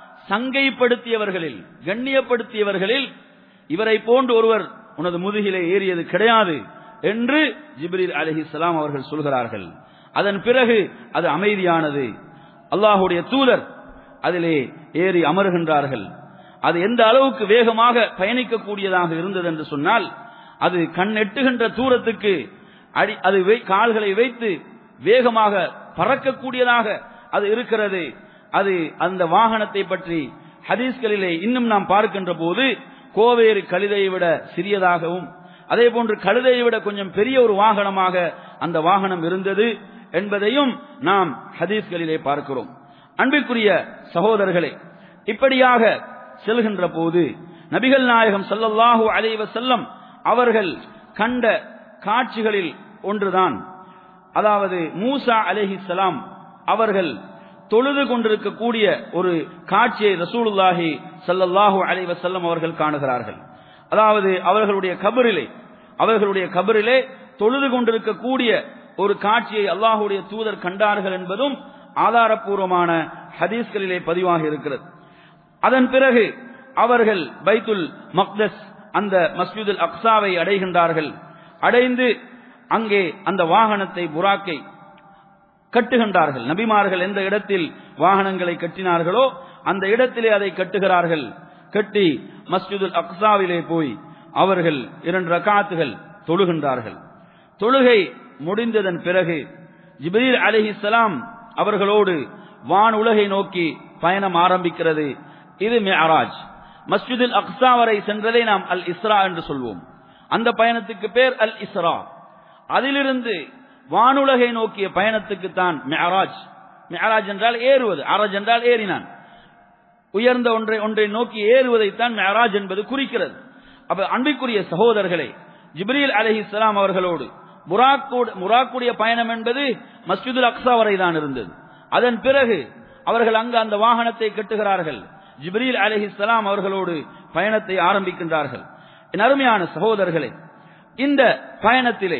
சங்கைப்படுத்தியவர்களில் கண்ணியப்படுத்தியவர்களில் இவரை போன்று ஒருவர் உனது முதுகிலே ஏறியது கிடையாது என்று ஜிப்ரீல் அலிஹிஸ்லாம் அவர்கள் சொல்கிறார்கள் அதன் பிறகு அது அமைதியானது அல்லாஹுடைய தூதர் அதிலே ஏறி அமர்கின்றார்கள் அது எந்த அளவுக்கு வேகமாக பயணிக்கக்கூடியதாக இருந்தது என்று சொன்னால் அது கண் எட்டுகின்ற தூரத்துக்கு அடி அது வை- கால்களை வைத்து வேகமாக பறக்கக்கூடியதாக அது இருக்கிறது அது அந்த வாகனத்தை பற்றி ஹதீஸ்களிலே இன்னும் நாம் பார்க்கின்ற போது கோவேறு கழுதையை விட சிறியதாகவும் அதே போன்று கழுதையை விட கொஞ்சம் பெரிய ஒரு வாகனமாக அந்த வாகனம் இருந்தது என்பதையும் நாம் ஹதீஸ்களிலே பார்க்கிறோம் அன்பிற்குரிய சகோதரர்களே இப்படியாக செல்கின்ற போது நபிகள் நாயகம் ஸல்லல்லாஹு அலைஹி வஸல்லம் அவர்கள் கண்ட காட்சிகளில் ஒன்றுதான் அதாவது மூசா அலைஹிஸ்ஸலாம் அவர்கள் தொழுது கொண்டிருக்கக்கூடிய ஒரு காட்சியை ரசூலுல்லாஹி ஸல்லல்லாஹு அலைஹி வஸல்லம் அவர்கள் காணுகிறார்கள் அதாவது அவர்களுடைய கபரிலே அவர்களுடைய கபரிலே தொழுது கொண்டிருக்கக்கூடிய ஒரு காட்சியை அல்லாஹுடைய தூதர் கண்டார்கள் என்பதும் ஆதாரப்பூர்வமான ஹதீஸ்களிலே பதிவாக இருக்கிறது அதன் பிறகு அவர்கள் பைத்துல் மக்தஸ் அந்த மஸ்ஜிதுல் அக்ஸாவை அடைகின்றார்கள் அடைந்து அங்கே அந்த வாகனத்தை புராக்கை கட்டுகின்றார்கள் நபிமார்கள் எந்த இடத்தில் வாகனங்களை கட்டினார்களோ அந்த இடத்திலே அதை கட்டுகிறார்கள் கட்டி மஸ்ஜிதுல் அக்ஸாவிலே போய் அவர்கள் இரண்டு ரகாத்துகள் தொழுகின்றார்கள் தொழுகை முடிந்ததன் பிறகு ஜிப்ரீல் அலிஹிஸ்லாம் அவர்களோடு வான் உலகை நோக்கி பயணம் ஆரம்பிக்கிறது இது மிஅராஜ் மஸ்ஜிதுல் அக்ஸா வரை சென்றதை நாம் அல் இஸ்ரா என்று சொல்வோம் அந்த பயணத்துக்கு பேர் அல் இஸ்ரா அதிலிருந்து வானுலகை நோக்கிய பயணத்துக்கு தான் மிஅராஜ் மிஅராஜ் என்றால் ஏறுவது அரஜ் என்றால் ஏறினான் உயர்ந்த ஒன்றை ஒன்றை நோக்கி ஏறுவதைத்தான் மெஹராஜ் என்பது குறிக்கிறது அப்ப அன்பிற்குரிய சகோதரர்களே ஜிப்ரீல் அலிஹிஸ்லாம் அவர்களோடு முராக்குடைய பயணம் என்பது மஸ்ஜிதுல் அக்ஸா வரை தான் இருந்தது அதன் பிறகு அவர்கள் அங்கு அந்த வாகனத்தை கட்டுகிறார்கள் ஜிப்ரீல் அலிஹிஸ்லாம் அவர்களோடு பயணத்தை ஆரம்பிக்கின்றார்கள் என் அருமையான சகோதரர்களே இந்த பயணத்திலே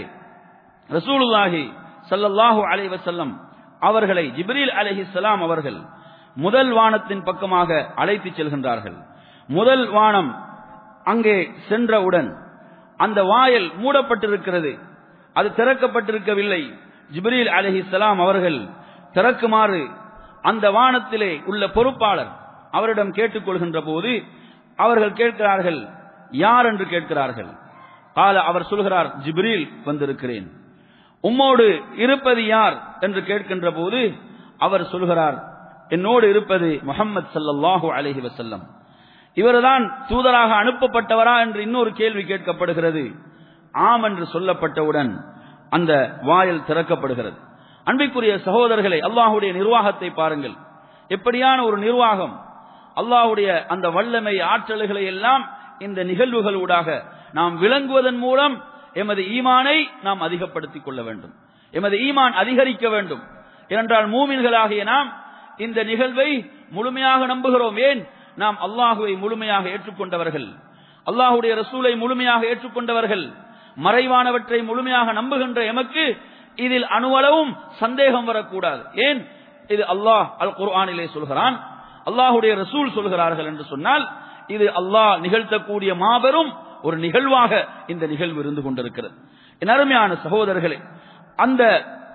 ரசூலுல்லாஹி சல்லல்லாஹு அலைஹி வஸல்லம் அவர்களை ஜிப்ரீல் அலிஹிஸ்லாம் அவர்கள் முதல் வானத்தின் பக்கமாக அழைத்து செல்கின்றார்கள் முதல் வானம் அங்கே சென்றவுடன் அந்த வாயல் மூடப்பட்டிருக்கிறது அது திறக்கப்பட்டிருக்கவில்லை ஜிப்ரீல் அலிஹிஸ்லாம் அவர்கள் திறக்குமாறு அந்த வானத்திலே உள்ள பொறுப்பாளர் அவரிடம் கேட்டுக்கொள்கின்ற போது அவர்கள் கேட்கிறார்கள் யார் என்று கேட்கிறார்கள் கால அவர் சொல்கிறார் ஜிப்ரீல் வந்திருக்கிறேன் உம்மோடு இருப்பது யார் என்று கேட்கின்ற போது அவர் சொல்கிறார் என்னோடு இருப்பது முகமது சல்லல்லாஹு அலஹி வசல்லம் இவர்தான் தூதராக அனுப்பப்பட்டவரா என்று இன்னொரு கேள்வி கேட்கப்படுகிறது ஆம் என்று சொல்லப்பட்டவுடன் அந்த வாயல் திறக்கப்படுகிறது அன்பிற்குரிய சகோதரர்களை அல்லாஹுடைய நிர்வாகத்தை பாருங்கள் எப்படியான ஒரு நிர்வாகம் அல்லாஹுடைய அந்த வல்லமை ஆற்றல்களை எல்லாம் இந்த நிகழ்வுகளூடாக நாம் விளங்குவதன் மூலம் எமது ஈமானை நாம் அதிகப்படுத்திக் கொள்ள வேண்டும் எமது ஈமான் அதிகரிக்க வேண்டும் ஏனென்றால் மூமின்களாகிய நாம் இந்த நிகழ்வை முழுமையாக நம்புகிறோம் ஏன் நாம் அல்லாஹுவை முழுமையாக ஏற்றுக்கொண்டவர்கள் அல்லாஹுடைய ரசூலை முழுமையாக ஏற்றுக்கொண்டவர்கள் மறைவானவற்றை முழுமையாக நம்புகின்ற எமக்கு இதில் அணுவளவும் சந்தேகம் வரக்கூடாது ஏன் இது அல்லாஹ் அல் குர்ஆனிலே சொல்கிறான் அல்லாஹுடைய ரசூல் சொல்கிறார்கள் என்று சொன்னால் இது அல்லாஹ் நிகழ்த்தக்கூடிய மாபெரும் ஒரு நிகழ்வாக இந்த நிகழ்வு இருந்து கொண்டிருக்கிறது என் அருமையான சகோதரர்களே அந்த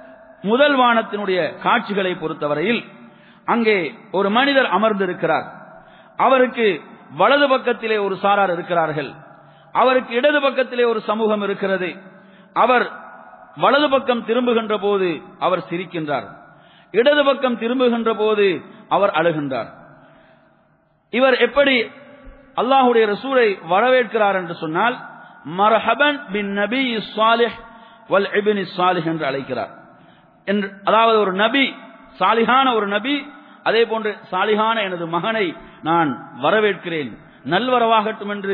முதல் வானத்தினுடைய காட்சிகளை பொறுத்தவரையில் அங்கே ஒரு மனிதர் அமர்ந்திருக்கிறார் அவருக்கு வலது பக்கத்திலே ஒரு சாரார் இருக்கிறார்கள் அவருக்கு இடது பக்கத்திலே ஒரு சமூகம் இருக்கிறது அவர் வலது பக்கம் திரும்புகின்ற போது அவர் சிரிக்கின்றார் இடது பக்கம் திரும்புகின்ற போது அவர் அழுகின்றார் இவர் எப்படி அல்லாஹுடைய ரசூலை வரவேற்கிறார் என்று சொன்னால் மரஹபன் பின் நபி சாலிஹ் வல் இபின் சாலிஹ் என்று அழைக்கிறார் என்று அதாவது ஒரு நபி சாலிகான ஒரு நபி அதே போன்று சாலிகான எனது மகனை நான் வரவேற்கிறேன் நல்வரவாகட்டும் என்று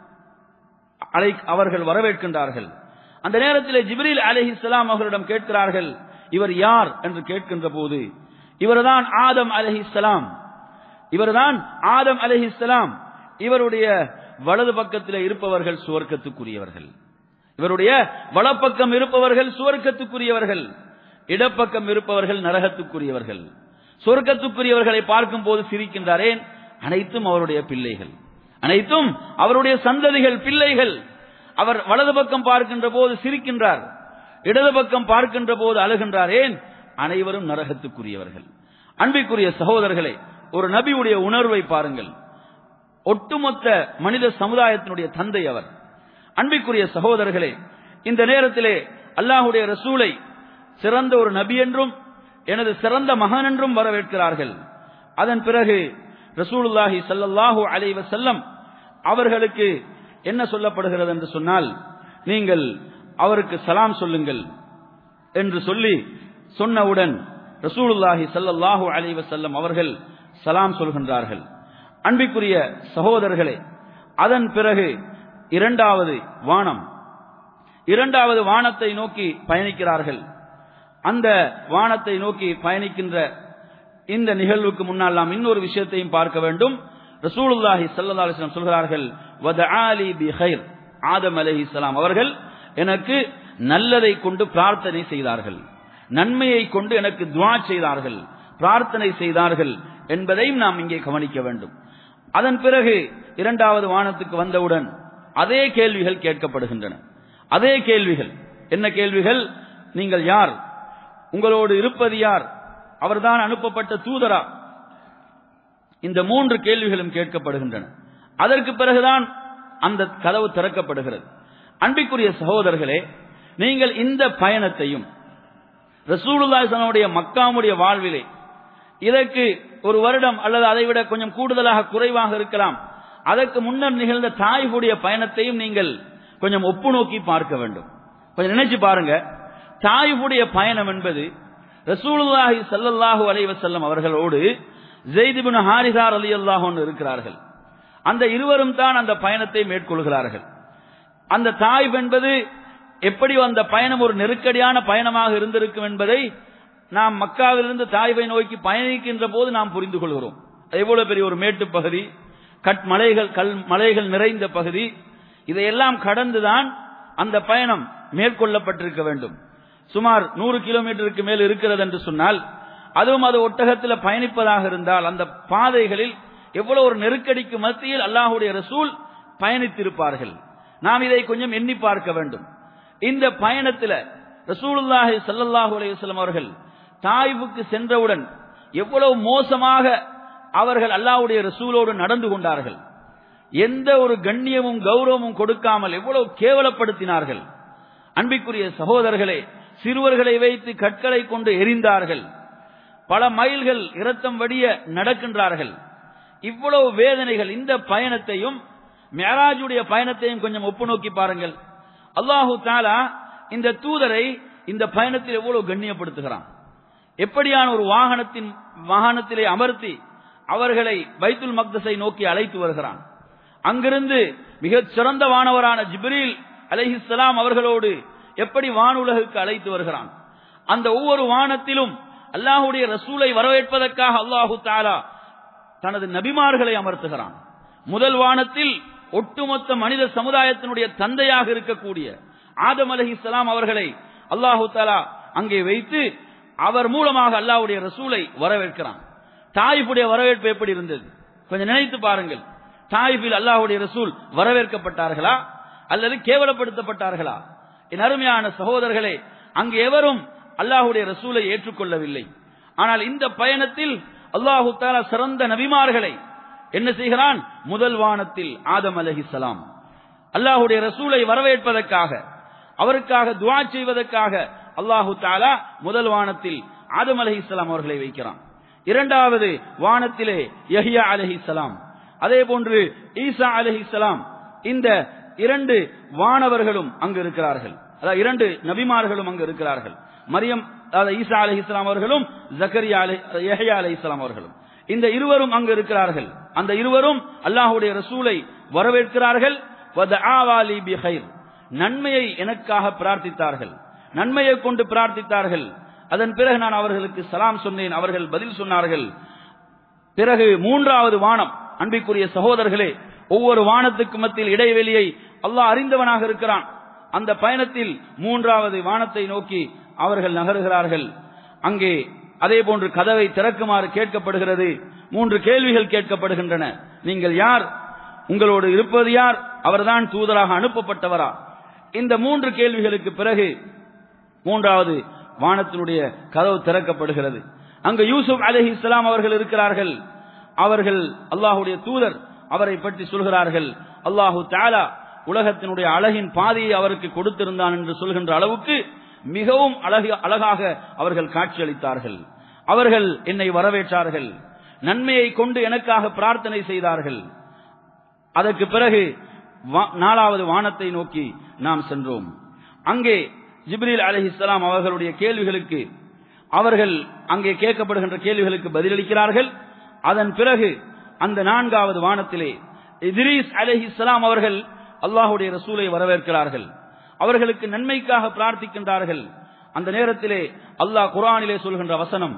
அழை அவர்கள் வரவேற்கின்றார்கள் அந்த நேரத்தில் ஜிப்ரீல் அலிஹிஸ்லாம் அவர்களிடம் கேட்கிறார்கள் இவர் யார் என்று கேட்கின்ற போது இவர்தான் ஆதம் அலஹிஸ்லாம் இவர்தான் ஆதம் அலஹிஸ்லாம் இவருடைய வலது பக்கத்தில் இருப்பவர்கள் சுவர்க்கத்துக்குரியவர்கள் இவருடைய வலப்பக்கம் இருப்பவர்கள் சுவர்க்கத்துக்குரியவர்கள் இடப்பக்கம் இருப்பவர்கள் நரகத்துக்குரியவர்கள் சொர்க்கத்துக்குரியவர்களை பார்க்கும் போது சிரிக்கின்றாரேன் அனைத்தும் அவருடைய பிள்ளைகள் அனைத்தும் அவருடைய சந்ததிகள் பிள்ளைகள் அவர் வலது பக்கம் பார்க்கின்ற போது சிரிக்கின்றார் இடது பக்கம் பார்க்கின்ற போது அழுகின்றார் ஏன் அனைவரும் நரகத்துக்குரியவர்கள் அன்பிற்குரிய சகோதரர்களே ஒரு நபியுடைய உணர்வை பாருங்கள் ஒட்டுமொத்த மனித சமுதாயத்தினுடைய தந்தை அவர் அன்பிற்குரிய சகோதரர்களே இந்த நேரத்திலே அல்லாஹுடைய ரசூலை சிறந்த ஒரு நபி என்றும் எனது சிறந்த மகன் என்றும் வரவேற்கிறார்கள் அதன் பிறகு ரசூலுல்லாஹி சல்லல்லாஹு அலைவ செல்லம் அவர்களுக்கு என்ன சொல்லப்படுகிறது என்று சொன்னால் நீங்கள் அவருக்கு சலாம் சொல்லுங்கள் என்று சொல்லி சொன்னவுடன் ரசூலுல்லாஹி சல்லல்லாஹு அலைவ செல்லம் அவர்கள் சலாம் சொல்கின்றார்கள் அன்பிற்குரிய சகோதரர்களே அதன் பிறகு இரண்டாவது வானம் இரண்டாவது வானத்தை நோக்கி பயணிக்கிறார்கள் அந்த வானத்தை நோக்கி பயணிக்கின்ற இந்த நிகழ்வுக்கு முன்னால் நாம் இன்னொரு விஷயத்தையும் பார்க்க வேண்டும் ரசூலுல்லாஹி சல்லா அலிஸ்லாம் சொல்கிறார்கள் வதஆலி பி ஹைர் ஆதம் அலைஹிஸ்ஸலாம் அவர்கள் எனக்கு நல்லதை கொண்டு பிரார்த்தனை செய்தார்கள் நன்மையை கொண்டு எனக்கு துவா செய்தார்கள் பிரார்த்தனை செய்தார்கள் என்பதையும் நாம் இங்கே கவனிக்க வேண்டும் அதன் பிறகு இரண்டாவது வானத்துக்கு வந்தவுடன் அதே கேள்விகள் கேட்கப்படுகின்றன அதே கேள்விகள் என்ன கேள்விகள் நீங்கள் யார் உங்களோடு இருப்பது யார் அவர்தான் அனுப்பப்பட்ட தூதரா இந்த மூன்று கேள்விகளும் கேட்கப்படுகின்றன அதற்கு பிறகுதான் அந்த கதவு திறக்கப்படுகிறது அன்பிற்குரிய சகோதரர்களே நீங்கள் இந்த பயணத்தையும் ரசூலுல்லாஹனுடைய மக்காமுடைய வாழ்விலே இதற்கு ஒரு வருடம் அல்லது அதைவிட கொஞ்சம் கூடுதலாக குறைவாக இருக்கலாம் அதற்கு முன்னர் நிகழ்ந்த தாய்வுடைய பயணத்தையும் நீங்கள் கொஞ்சம் ஒப்பு நோக்கி பார்க்க வேண்டும் கொஞ்சம் நினைச்சு பாருங்க தாய்வுடைய பயணம் என்பது ரசூலுல்லாஹி ஸல்லல்லாஹு அலைஹி வஸல்லம் அவர்களோடு ஜெயித் இப்னு ஹாரிஸா ரலியல்லாஹு அன்ஹு இருக்கிறார்கள் அந்த இருவரும் தான் அந்த பயணத்தை மேற்கொள்கிறார்கள் அந்த தாய்ப் என்பது எப்படி அந்த பயணம் ஒரு நெருக்கடியான பயணமாக இருந்திருக்கும் என்பதை நாம் மக்காவிலிருந்து தாய்வை நோக்கி பயணிக்கின்ற போது நாம் புரிந்து கொள்கிறோம் எவ்வளவு பெரிய ஒரு மேட்டு பகுதி கட் மலைகள் கல் மலைகள் நிறைந்த பகுதி இதையெல்லாம் கடந்துதான் அந்த பயணம் மேற்கொள்ளப்பட்டிருக்க வேண்டும் சுமார் நூறு கிலோமீட்டருக்கு மேல் இருக்கிறது என்று சொன்னால் அதுவும் அது ஒட்டகத்தில் பயணிப்பதாக இருந்தால் அந்த பாதைகளில் எவ்வளவு ஒரு நெருக்கடிக்கு மத்தியில் அல்லாஹுடைய ரசூல் பயணித்திருப்பார்கள் நாம் இதை கொஞ்சம் எண்ணி பார்க்க வேண்டும் இந்த பயணத்தில் ரசூலுல்லாஹி ஸல்லல்லாஹு அலைஹி வஸல்லம் அவர்கள் தாய்வுக்கு சென்றவுடன் எவ்வளவு மோசமாக அவர்கள் அல்லாஹ்வுடைய ரசூலோடு நடந்து கொண்டார்கள் எந்த ஒரு கண்ணியமும் கௌரவமும் கொடுக்காமல் எவ்வளவு கேவலப்படுத்தினார்கள் அன்பிற்குரிய சகோதரர்களே சிறுவர்களை வைத்து கற்களை கொண்டு எரிந்தார்கள் பல மைல்கள் இரத்தம் வடிய நடக்கின்றார்கள் இவ்வளவு வேதனைகள் இந்த பயணத்தையும் மேராஜுடைய பயணத்தையும் கொஞ்சம் ஒப்பு நோக்கி பாருங்கள் அல்லாஹு தாலா இந்த தூதரை இந்த பயணத்தில் எவ்வளவு கண்ணியப்படுத்துகிறான் எப்படியான ஒரு வாகனத்தின் வாகனத்திலே அமர்த்தி அவர்களை பைத்துல் மக்தஸை நோக்கி அழைத்து வருகிறான் அங்கிருந்து மிகச் சிறந்த வானவரான ஜிப்ரீல் அலைஹிஸ்ஸலாம் அவர்களோடு எப்படி வானுலகுக்கு அழைத்து வருகிறான் அந்த ஒவ்வொரு வானத்திலும் அல்லாஹுடைய ரசூலை வரவேற்பதற்காக அல்லாஹு தாலா தனது நபிமார்களை அமர்த்துகிறான் முதல் வானத்தில் ஒட்டுமொத்த மனித சமுதாயத்தினுடைய தந்தையாக இருக்கக்கூடிய ஆதம் அலஹிஸ்லாம் அவர்களை அல்லாஹு தாலா அங்கே வைத்து அவர் மூலமாக அல்லாஹுடைய ரசூலை வரவேற்கிறான் தாயிஃபுடைய வரவேற்பு எப்படி இருந்தது கொஞ்சம் நினைத்து பாருங்கள் தாயிஃபில் அல்லாஹுடைய ரசூல் வரவேற்கப்பட்டார்களா அல்லது கேவலப்படுத்தப்பட்டார்களா என் அருமையான சகோதரர்களே அங்கு எவரும் அல்லாஹுடைய ரசூலை ஏற்றுக்கொள்ளவில்லை ஆனால் இந்த பயணத்தில் அல்லாஹு தாலா சிறந்த நபிமார்களை என்ன செய்கிறான் முதல் வானத்தில் ஆதம் அலஹிசலாம் அல்லாஹுடைய ரசூலை வரவேற்பதற்காக அவருக்காக துவா செய்வதற்காக அல்லாஹு தாலா முதல் வானத்தில் ஆதம் அலஹிசலாம் அவர்களை வைக்கிறான் இரண்டாவது வானத்திலே யஹியா அலஹிசலாம் அதே போன்று ஈசா அலஹிசலாம் இந்த இரண்டு வானவர்களும் அங்கு இருக்கிறார்கள் அதாவது இரண்டு நபிமார்களும் அங்கு இருக்கிறார்கள் மரியம் அதாவது ஈசா அலி இஸ்லாம் அவர்களும் ஜக்கரியா அலி யஹயா அலி இஸ்லாம் அவர்களும் இந்த இருவரும் அங்கு இருக்கிறார்கள் அந்த இருவரும் அல்லாஹுடைய ரசூலை வரவேற்கிறார்கள் நன்மையை எனக்காக பிரார்த்தித்தார்கள் நன்மையை கொண்டு பிரார்த்தித்தார்கள் அதன் பிறகு நான் அவர்களுக்கு சலாம் சொன்னேன் அவர்கள் பதில் சொன்னார்கள் பிறகு மூன்றாவது வானம் அன்பிற்குரிய சகோதரர்களே ஒவ்வொரு வானத்துக்கு மத்தியில் இடைவெளியை அல்லாஹ் அறிந்தவனாக இருக்கிறான் அந்த பயணத்தில் மூன்றாவது வானத்தை நோக்கி அவர்கள் நகருகிறார்கள் அங்கே அதே போன்று கதவை திறக்குமாறு கேட்கப்படுகிறது மூன்று கேள்விகள் கேட்கப்படுகின்றன நீங்கள் யார் உங்களோடு இருப்பது யார் அவர்தான் தூதராக அனுப்பப்பட்டவரா இந்த மூன்று கேள்விகளுக்கு பிறகு மூன்றாவது வானத்தினுடைய கதவு திறக்கப்படுகிறது அங்கு யூசுப் அலஹி இஸ்லாம் அவர்கள் இருக்கிறார்கள் அவர்கள் அல்லாஹுடைய தூதர் அவரை பற்றி சொல்கிறார்கள் அல்லாஹு தாலா உலகத்தினுடைய அழகின் பாதையை அவருக்கு கொடுத்திருந்தான் என்று சொல்கின்ற அளவுக்கு மிகவும் அழகு அழகாக அவர்கள் காட்சியளித்தார்கள் அவர்கள் என்னை வரவேற்றார்கள் நன்மையை கொண்டு எனக்காக பிரார்த்தனை செய்தார்கள் அதற்கு பிறகு நாலாவது வானத்தை நோக்கி நாம் சென்றோம் அங்கே ஜிப்ரீல் அலஹிஸ்லாம் அவர்களுடைய கேள்விகளுக்கு அவர்கள் அங்கே கேட்கப்படுகின்ற கேள்விகளுக்கு பதிலளிக்கிறார்கள் அதன் பிறகு அந்த நான்காவது வானத்திலே இத்ரீஸ் அலஹிஸ்லாம் அவர்கள் அல்லாஹுடைய ரசூலை வரவேற்கிறார்கள் அவர்களுக்கு நன்மைக்காக பிரார்த்திக்கின்றார்கள் அந்த நேரத்திலே அல்லாஹ் குரானிலே சொல்கின்ற வசனம்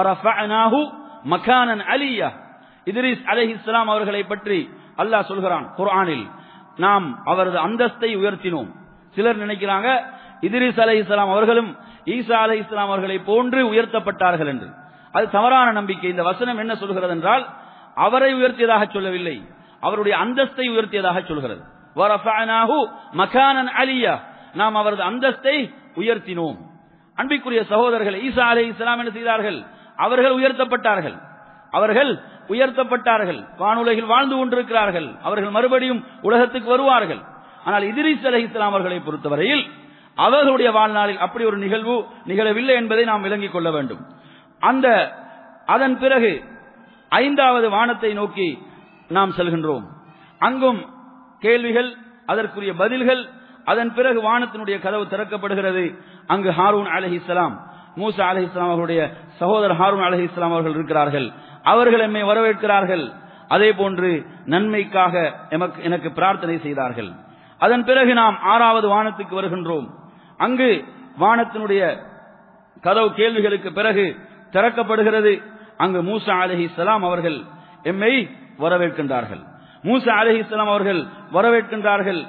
மகானன் அலியா இத்ரீஸ் அலஹி இஸ்லாம் அவர்களை பற்றி அல்லாஹ் சொல்கிறான் குரானில் நாம் அவரது அந்தஸ்தை உயர்த்தினோம் சிலர் நினைக்கிறாங்க இத்ரீஸ் அலஹி இஸ்லாம் அவர்களும் ஈசா அலஹி இஸ்லாம் அவர்களை போன்று உயர்த்தப்பட்டார்கள் என்று அது தவறான நம்பிக்கை இந்த வசனம் என்ன சொல்கிறது என்றால் அவரை உயர்த்தியதாக சொல்லவில்லை அவருடைய அந்தஸ்தை உயர்த்தியதாக சொல்கிறது மகானன் அலியா நாம் அவரது அந்தஸ்தை உயர்த்தினோம் அன்பிற்குரிய சகோதரர்கள் ஈசா அலை இஸ்லாம் என்ன செய்தார்கள் அவர்கள் உயர்த்தப்பட்டார்கள் அவர்கள் உயர்த்தப்பட்டார்கள் வானுலகில் வாழ்ந்து கொண்டிருக்கிறார்கள் அவர்கள் மறுபடியும் உலகத்துக்கு வருவார்கள் ஆனால் இதிரிஸ் அலை இஸ்லாம் அவர்களை பொறுத்தவரையில் அவர்களுடைய வாழ்நாளில் அப்படி ஒரு நிகழ்வு நிகழவில்லை என்பதை நாம் விளங்கிக் கொள்ள வேண்டும் அந்த அதன் பிறகு ஐந்தாவது வானத்தை நோக்கி நாம் செல்கின்றோம் அங்கும் கேள்விகள் அதற்குரிய பதில்கள் அதன் பிறகு வானத்தினுடைய கதவு திறக்கப்படுகிறது அங்கு ஹாரூன் அலஹிஸ்லாம் மூசா அலஹிஸ்லாம் அவர்களுடைய சகோதரர் ஹாரூன் அலஹிஸ்லாம் அவர்கள் இருக்கிறார்கள் அவர்கள் எம்மை வரவேற்கிறார்கள் அதே போன்று நன்மைக்காக எமக்கு எனக்கு பிரார்த்தனை செய்தார்கள் அதன் பிறகு நாம் ஆறாவது வானத்துக்கு வருகின்றோம் அங்கு வானத்தினுடைய கதவு கேள்விகளுக்கு பிறகு திறக்கப்படுகிறது அங்கு மூசா அலஹி சலாம் அவர்கள் எம்மை வரவேற்கின்றார்கள் மூசா அலஹி சலாம் அவர்கள் வரவேற்கின்றார்கள்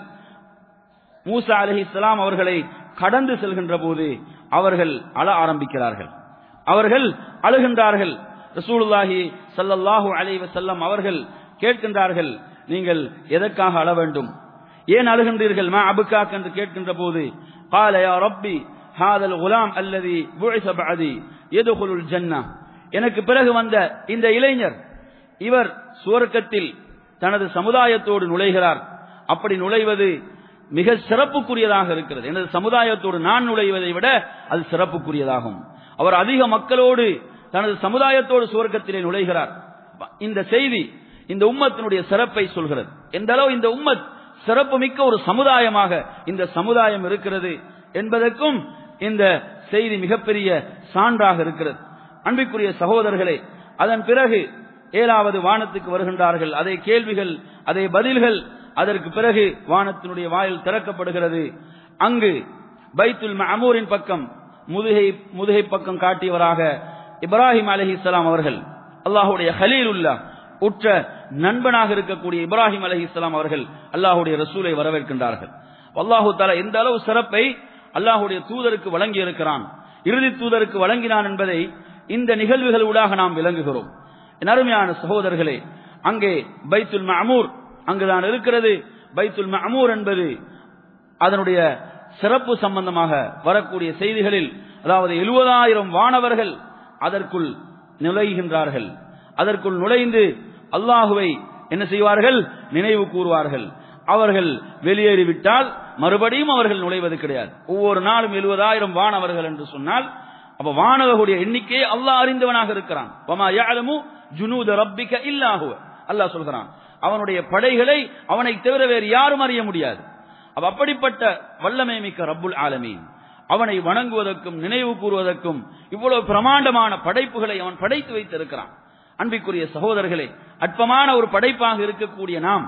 மூசா அலஹி சலாம் அவர்களை கடந்து செல்கின்ற போது அவர்கள் அழ ஆரம்பிக்கிறார்கள் அவர்கள் அழுகின்றார்கள் ரசூலுல்லாஹி சல்லல்லாஹு அலைஹி வஸல்லம் அவர்கள் கேட்கின்றார்கள் நீங்கள் எதற்காக அழ வேண்டும் ஏன் அழுகின்றீர்கள் மா அபுக்காக் என்று கேட்கின்ற போது قال يا ربي هذا الغلام الذي بعث بعدي يدخل الجنة எனக்கு பிறகு வந்த இந்த இளைஞர் இவர் சுவர்க்கத்தில் தனது சமுதாயத்தோடு நுழைகிறார் அப்படி நுழைவது மிக சிறப்புக்குரியதாக இருக்கிறது எனது சமுதாயத்தோடு நான் நுழைவதை விட அது சிறப்புக்குரியதாகும் அவர் அதிக மக்களோடு தனது சமுதாயத்தோடு சுவர்க்கத்திலே நுழைகிறார் இந்த செய்தி இந்த உம்மத்தினுடைய சிறப்பை சொல்கிறது எந்த அளவு இந்த உம்மத் சிறப்பு மிக்க ஒரு சமுதாயமாக இந்த சமுதாயம் இருக்கிறது என்பதற்கும் இந்த செய்தி மிகப்பெரிய சான்றாக இருக்கிறது அன்பிற்குரிய சகோதரர்களே அதன் பிறகு ஏழாவது வானத்துக்கு வருகின்றார்கள் அதே கேள்விகள் அதே பதில்கள் அதற்கு பிறகு வானத்தினுடைய வாயில் திறக்கப்படுகிறது அங்கு பைத்துல் மஅமூரின் பக்கம் முதுகை முதுகை பக்கம் காட்டியவராக இப்ராஹிம் அலஹிஸ்லாம் அவர்கள் அல்லாஹுடைய ஹலீலுல்லா உற்ற நண்பனாக இருக்கக்கூடிய இப்ராஹிம் அலஹிஸ்லாம் அவர்கள் அல்லாஹுடைய ரசூலை வரவேற்கின்றார்கள் அல்லாஹு தாலா எந்த அளவு சிறப்பை அல்லாஹுடைய தூதருக்கு வழங்கி இருக்கிறான் இறுதி தூதருக்கு வழங்கினான் என்பதை இந்த நிகழ்வுகள் ஊடாக நாம் விளங்குகிறோம் என் அருமையான சகோதரர்களே அங்கே பைத்துல் மஅமூர் அங்குதான் இருக்கிறது பைத்துல் மஅமூர் என்பது அதனுடைய சிறப்பு சம்பந்தமாக வரக்கூடிய செய்திகளில் அதாவது எழுபதாயிரம் வானவர்கள் அதற்குள் நுழைகின்றார்கள் அதற்குள் நுழைந்து அல்லாஹுவை என்ன செய்வார்கள் நினைவு கூறுவார்கள் அவர்கள் வெளியேறிவிட்டால் மறுபடியும் அவர்கள் நுழைவது கிடையாது ஒவ்வொரு நாளும் எழுபதாயிரம் வானவர்கள் என்று சொன்னால் அப்ப வானவர்களுடைய எண்ணிக்கையை அல்லாஹ் அறிந்தவனாக இருக்கிறான் ஜுனூத ரப்பிக்க இல்லாகுவ அல்லாஹ் சொல்கிறான் அவனுடைய படைகளை அவனை தவிர வேறு யாரும் அறிய முடியாது அவ அப்படிப்பட்ட வல்லமை மிக்க ரப்புல் ஆலமீன் அவனை வணங்குவதற்கும் நினைவு கூறுவதற்கும் இவ்வளவு பிரமாண்டமான படைப்புகளை அவன் படைத்து வைத்திருக்கிறான் அன்பிற்குரிய சகோதரர்களே அற்பமான ஒரு படைப்பாக இருக்கக்கூடிய நாம்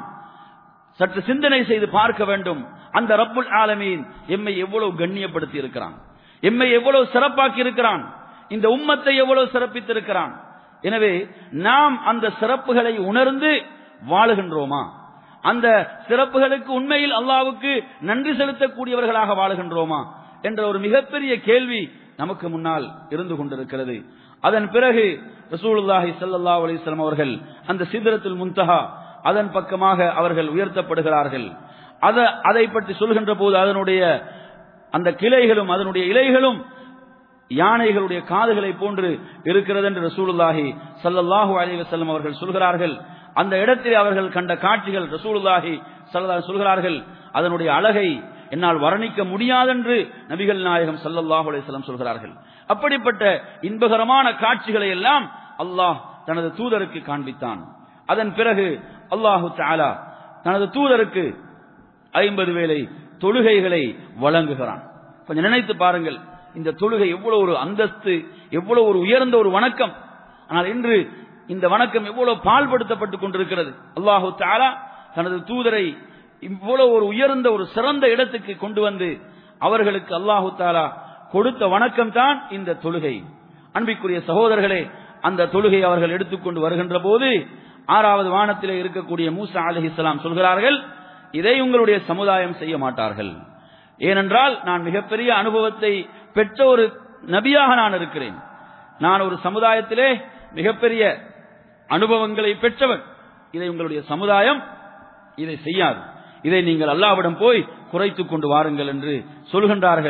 சற்று சிந்தனை செய்து பார்க்க வேண்டும் அந்த ரப்புல் ஆலமீன் எம்மை எவ்வளவு கண்ணியப்படுத்தி இருக்கிறான் எம்மை எவ்வளவு சிறப்பாக்கி இருக்கிறான் இந்த உம்மத்தை எவ்வளவு சிறப்பித்திருக்கிறான் எனவே நாம் அந்த சிறப்புகளை உணர்ந்து வாழுகின்றோமா அந்த சிறப்புகளுக்கு உண்மையில் அல்லாவுக்கு நன்றி செலுத்தக்கூடியவர்களாக வாழுகின்றோமா என்ற ஒரு மிகப்பெரிய கேள்வி நமக்கு முன்னால் இருந்து கொண்டிருக்கிறது அதன் பிறகு ரசூலுல்லாஹி சல்லா அலிஸ்லாம் அவர்கள் அந்த சிதறத்தில் முன்தகா அதன் பக்கமாக அவர்கள் உயர்த்தப்படுகிறார்கள் அத அதை பற்றி சொல்கின்ற போது அதனுடைய அந்த கிளைகளும் அதனுடைய இலைகளும் யானைகளுடைய காதுகளை போன்று இருக்கிறது என்று ரசூலுல்லாஹி சல்லல்லாஹு அலி வசல்லம் அவர்கள் சொல்கிறார்கள் அந்த இடத்தில் அவர்கள் கண்ட காட்சிகள் ரசூலுல்லாஹி சல்லா சொல்கிறார்கள் அதனுடைய அழகை என்னால் வர்ணிக்க முடியாதென்று நபிகள் நாயகம் சல்லல்லாஹு அலிஸ்லாம் சொல்கிறார்கள் அப்படிப்பட்ட இன்பகரமான காட்சிகளை எல்லாம் அல்லாஹ் தனது தூதருக்கு காண்பித்தான் அதன் பிறகு அல்லாஹு தாலா தனது தூதருக்கு ஐம்பது வேலை தொழுகைகளை வழங்குகிறான் கொஞ்சம் நினைத்து பாருங்கள் இந்த தொழுகை எவ்வளவு ஒரு அந்தஸ்து எவ்வளவு ஒரு உயர்ந்த ஒரு வணக்கம் ஆனால் இன்று இந்த வணக்கம் எவ்வளவு பால்படுத்தப்பட்டுக் கொண்டிருக்கிறது அல்லாஹு தாலா தனது தூதரை இவ்வளவு ஒரு உயர்ந்த ஒரு சிறந்த இடத்துக்கு கொண்டு வந்து அவர்களுக்கு அல்லாஹு தாலா கொடுத்த வணக்கம் தான் இந்த தொழுகை அன்பிற்குரிய சகோதரர்களே அந்த தொழுகை அவர்கள் எடுத்துக்கொண்டு வருகின்ற போது ஆறாவது வானத்திலே இருக்கக்கூடிய மூசா அலிஹிஸ்லாம் சொல்கிறார்கள் இதை உங்களுடைய சமுதாயம் செய்ய மாட்டார்கள் ஏனென்றால் நான் மிகப்பெரிய அனுபவத்தை பெற்ற ஒரு நபியாக நான் இருக்கிறேன் நான் ஒரு சமுதாயத்திலே மிகப்பெரிய அனுபவங்களை பெற்றவன் இதை உங்களுடைய சமுதாயம் இதை செய்யாது இதை நீங்கள் அல்லாவிடம் போய் குறைத்துக் கொண்டு வாருங்கள் என்று சொல்கின்றார்கள்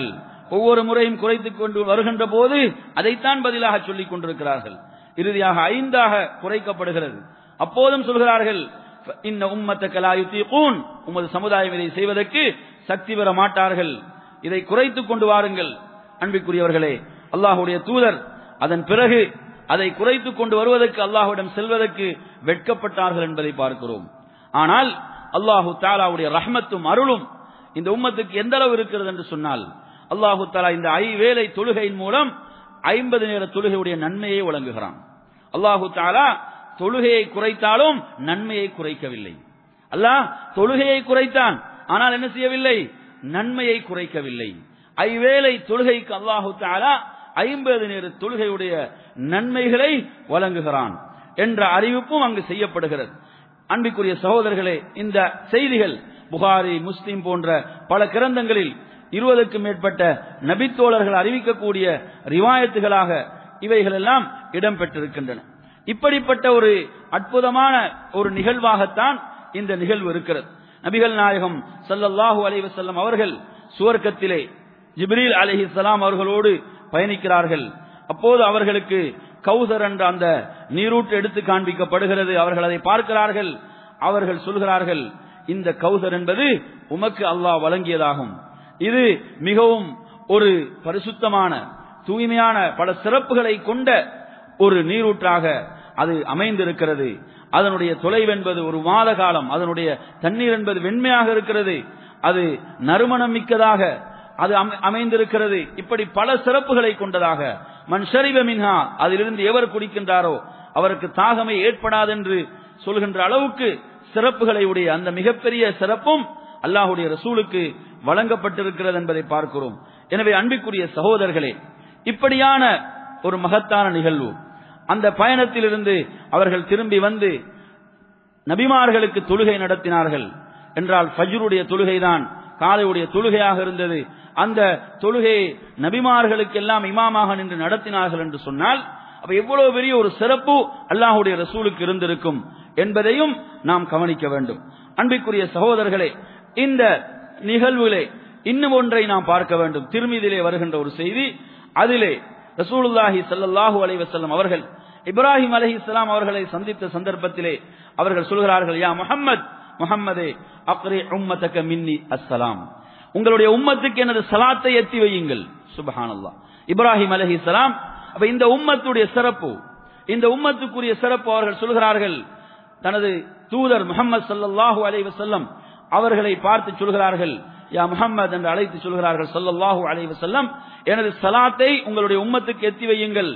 ஒவ்வொரு முறையும் குறைத்துக் கொண்டு வருகின்ற போது அதைத்தான் பதிலாக சொல்லிக் கொண்டிருக்கிறார்கள் இறுதியாக ஐந்தாக குறைக்கப்படுகிறது அப்போதும் சொல்கிறார்கள் இன்ன உம்மத்த கலாயுத்தீகூன் உமது சமுதாயம் இதை செய்வதற்கு சக்தி பெற மாட்டார்கள் இதை குறைத்துக் கொண்டு வாருங்கள் அன்பிற்குரியவர்களே அல்லாஹுடைய தூதர் அதன் பிறகு அதை குறைத்துக் கொண்டு வருவதற்கு அல்லாஹுவிடம் செல்வதற்கு வெட்கப்பட்டார்கள் என்பதை பார்க்கிறோம் ஆனால் அல்லாஹு தாலாவுடைய ரஹ்மத்தும் அருளும் இந்த உம்மத்துக்கு எந்த அளவு இருக்கிறது என்று சொன்னால் அல்லாஹு தாலா இந்த ஐ வேலை தொழுகையின் மூலம் ஐம்பது நேர தொழுகையுடைய நன்மையை வழங்குகிறான் அல்லாஹு தாலா தொழுகையை குறைத்தாலும் நன்மையை குறைக்கவில்லை அல்லாஹ் தொழுகையை குறைத்தான் ஆனால் என்ன செய்யவில்லை நன்மையை குறைக்கவில்லை ஐவேளை தொழுகைக்கு அல்லாஹு தாலா ஐம்பது நேர தொழுகையுடைய நன்மைகளை வழங்குகிறான் என்ற அறிவிப்பும் அங்கு செய்யப்படுகிறது அன்பிற்குரிய சகோதரர்களே இந்த செய்திகள் புகாரி முஸ்லிம் போன்ற பல கிரந்தங்களில் இருபதுக்கும் மேற்பட்ட நபித்தோழர்கள் அறிவிக்கக்கூடிய ரிவாயத்துகளாக இவைகள் எல்லாம் இடம்பெற்றிருக்கின்றன இப்படிப்பட்ட ஒரு அற்புதமான ஒரு நிகழ்வாகத்தான் இந்த நிகழ்வு இருக்கிறது நபிகள் நாயகம் சல்லல்லாஹூ அலைவசல்லம் அவர்கள் சுவர்க்கத்திலே ஜிப்ரீல் அலஹி சலாம் அவர்களோடு பயணிக்கிறார்கள் அப்போது அவர்களுக்கு கௌசர் என்ற அந்த நீரூற்று எடுத்து காண்பிக்கப்படுகிறது அவர்கள் அதை பார்க்கிறார்கள் அவர்கள் சொல்கிறார்கள் இந்த கௌசர் என்பது உமக்கு அல்லாஹ் வழங்கியதாகும் இது மிகவும் ஒரு பரிசுத்தமான தூய்மையான பல சிறப்புகளை கொண்ட ஒரு நீரூற்றாக அது அமைந்திருக்கிறது அதனுடைய தொலைவென்பது ஒரு மாத காலம் அதனுடைய தண்ணீர் என்பது வெண்மையாக இருக்கிறது அது நறுமணம் மிக்கதாக அது அமைந்திருக்கிறது இப்படி பல சிறப்புகளை கொண்டதாக மண் ஷரிப மின்ஹா அதிலிருந்து எவர் குடிக்கின்றாரோ அவருக்கு தாகமே ஏற்படாதென்று சொல்கின்ற அளவுக்கு சிறப்புகளை உடைய அந்த மிகப்பெரிய சிறப்பும் அல்லாஹுடைய ரசூலுக்கு வழங்கப்பட்டிருக்கிறது என்பதை பார்க்கிறோம் எனவே அன்பிற்குரிய சகோதரர்களே இப்படியான ஒரு மகத்தான நிகழ்வு அந்த பயணத்திலிருந்து அவர்கள் திரும்பி வந்து நபிமார்களுக்கு தொழுகை நடத்தினார்கள் என்றால் ஃபஜ்ருடைய தொழுகைதான் காலையுடைய தொழுகையாக இருந்தது அந்த தொழுகையை நபிமார்களுக்கு எல்லாம் இமாமாக நின்று நடத்தினார்கள் என்று சொன்னால் அப்ப எவ்வளவு பெரிய ஒரு சிறப்பு அல்லாஹுடைய ரசூலுக்கு இருந்திருக்கும் என்பதையும் நாம் கவனிக்க வேண்டும் அன்பிற்குரிய சகோதரர்களே இந்த நிகழ்வுகளே இன்னும் ஒன்றை நாம் பார்க்க வேண்டும் திருமீதிலே வருகின்ற ஒரு செய்தி அதிலே ரசூலுல்லாஹி சல்லாஹூ அலைவசல்லம் அவர்கள் இப்ராஹிம் அலஹி இஸ்லாம் அவர்களை சந்தித்த சந்தர்ப்பத்திலே அவர்கள் சொல்கிறார்கள் யா முஹம்மத் முஹம்மதே அக்ரே உம்மத்தக்க மின்னி அஸ்ஸலாம் உங்களுடைய உம்மத்துக்கு எனது சலாத்தை எத்தி வையுங்கள் சுபஹானல்லா இப்ராஹிம் அலஹி இஸ்லாம் அப்ப இந்த உம்மத்துடைய சிறப்பு இந்த உம்மத்துக்குரிய சிறப்பு அவர்கள் சொல்கிறார்கள் தனது தூதர் முகமது சல்லாஹூ அலை வசல்லம் அவர்களை பார்த்து சொல்கிறார்கள் யா முகம்மது என்று அழைத்து சொல்கிறார்கள் சல்லல்லாஹூ அலை வசல்லம் எனது சலாத்தை உங்களுடைய உம்மத்துக்கு எத்தி வையுங்கள்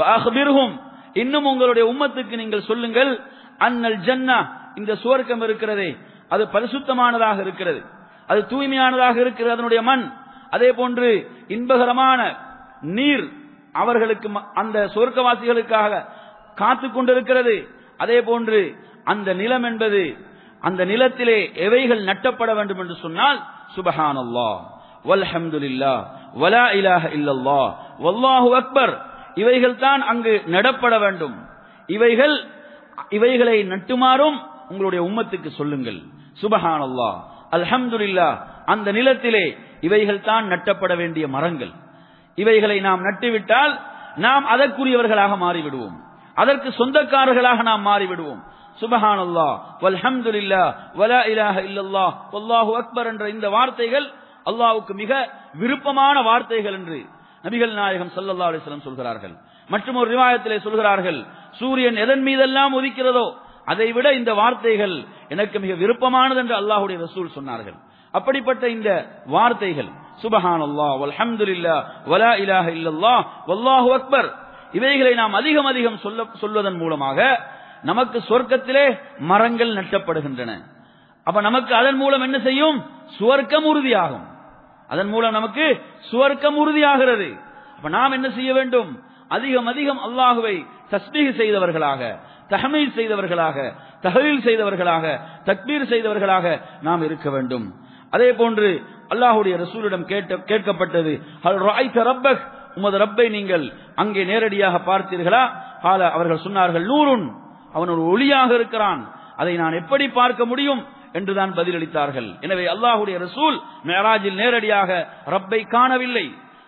இன்னும் உங்களுடைய உம்மத்துக்கு நீங்கள் சொல்லுங்கள் அன்னல் ஜன்னா இந்த சுவர்க்கம் இருக்கிறதே அது பரிசுத்தமானதாக இருக்கிறது அது தூய்மையானதாக இருக்கிறது அதனுடைய மண் அதே போன்று இன்பகரமான நீர் அவர்களுக்கு அந்த சொர்க்கவாசிகளுக்காக காத்து கொண்டிருக்கிறது அதே போன்று அந்த நிலம் என்பது அந்த நிலத்திலே எவைகள் நட்டப்பட வேண்டும் என்று சொன்னால் சுபஹான் அல்லா வல்ஹம்துலில்லா வலா இலாஹ இல்லல்லா வல்லாஹு அக்பர் இவைகள் தான் அங்கு நடப்பட வேண்டும் இவைகள் இவைகளை நட்டுமாறும் உங்களுடைய உம்மத்துக்கு சொல்லுங்கள் சுபஹான் அல்லா அல்ஹம்துலில்லா அந்த நிலத்திலே இவைகள் தான் நட்டப்பட வேண்டிய மரங்கள் இவைகளை நாம் நட்டுவிட்டால் நாம் அதற்குரியவர்களாக மாறிவிடுவோம் அதற்கு சொந்தக்காரர்களாக நாம் மாறிவிடுவோம் சுபஹான் அல்லா வல்ஹம்துலில்லா வலா இலாஹ இல்லல்லா வல்லாஹு அக்பர் என்ற இந்த வார்த்தைகள் அல்லாஹ்வுக்கு மிக விருப்பமான வார்த்தைகள் என்று நபிகள் நாயகம் சல்லல்லா அலிஸ்லம் சொல்கிறார்கள் மற்றும் ஒரு ரிவாயத்திலே சொல்கிறார்கள் சூரியன் எதன் மீதெல்லாம் உதிக்கிறதோ அதை விட இந்த வார்த்தைகள் எனக்கு மிக விருப்பமானது என்று அல்லாஹுடைய ரசூல் சொன்னார்கள் அப்படிப்பட்ட இந்த வார்த்தைகள் சுபஹான் அல்லா வல்ஹம்துலில்லா வலா இலாஹ இல்லல்லா வல்லாஹு அக்பர் இவைகளை நாம் அதிகம் அதிகம் சொல்ல சொல்வதன் மூலமாக நமக்கு சொர்க்கத்திலே மரங்கள் நட்டப்படுகின்றன அப்ப நமக்கு அதன் மூலம் என்ன செய்யும் சுவர்க்கம் உறுதியாகும் அதன் மூலம் நமக்கு சுவர்க்கம் உறுதியாகிறது அப்ப நாம் என்ன செய்ய வேண்டும் அதிகம் அதிகம் அல்லாஹுவை தஸ்பீக செய்தவர்களாக தஹமீல் செய்தவர்களாக தஹலீல் செய்தவர்களாக தக்பீர் செய்தவர்களாக நாம் இருக்க வேண்டும் அதே போன்று அல்லாஹுடைய ரசூலிடம் கேட்ட கேட்கப்பட்டது ஹல் ராய்த ரப்பக் உமது ரப்பை நீங்கள் அங்கே நேரடியாக பார்த்தீர்களா கால அவர்கள் சொன்னார்கள் நூறுன் அவன் ஒரு ஒளியாக இருக்கிறான் அதை நான் எப்படி பார்க்க முடியும் என்றுதான் பதிலளித்தார்கள் எனவே அல்லாஹுடைய ரசூல் மேராஜில் நேரடியாக ரப்பை காணவில்லை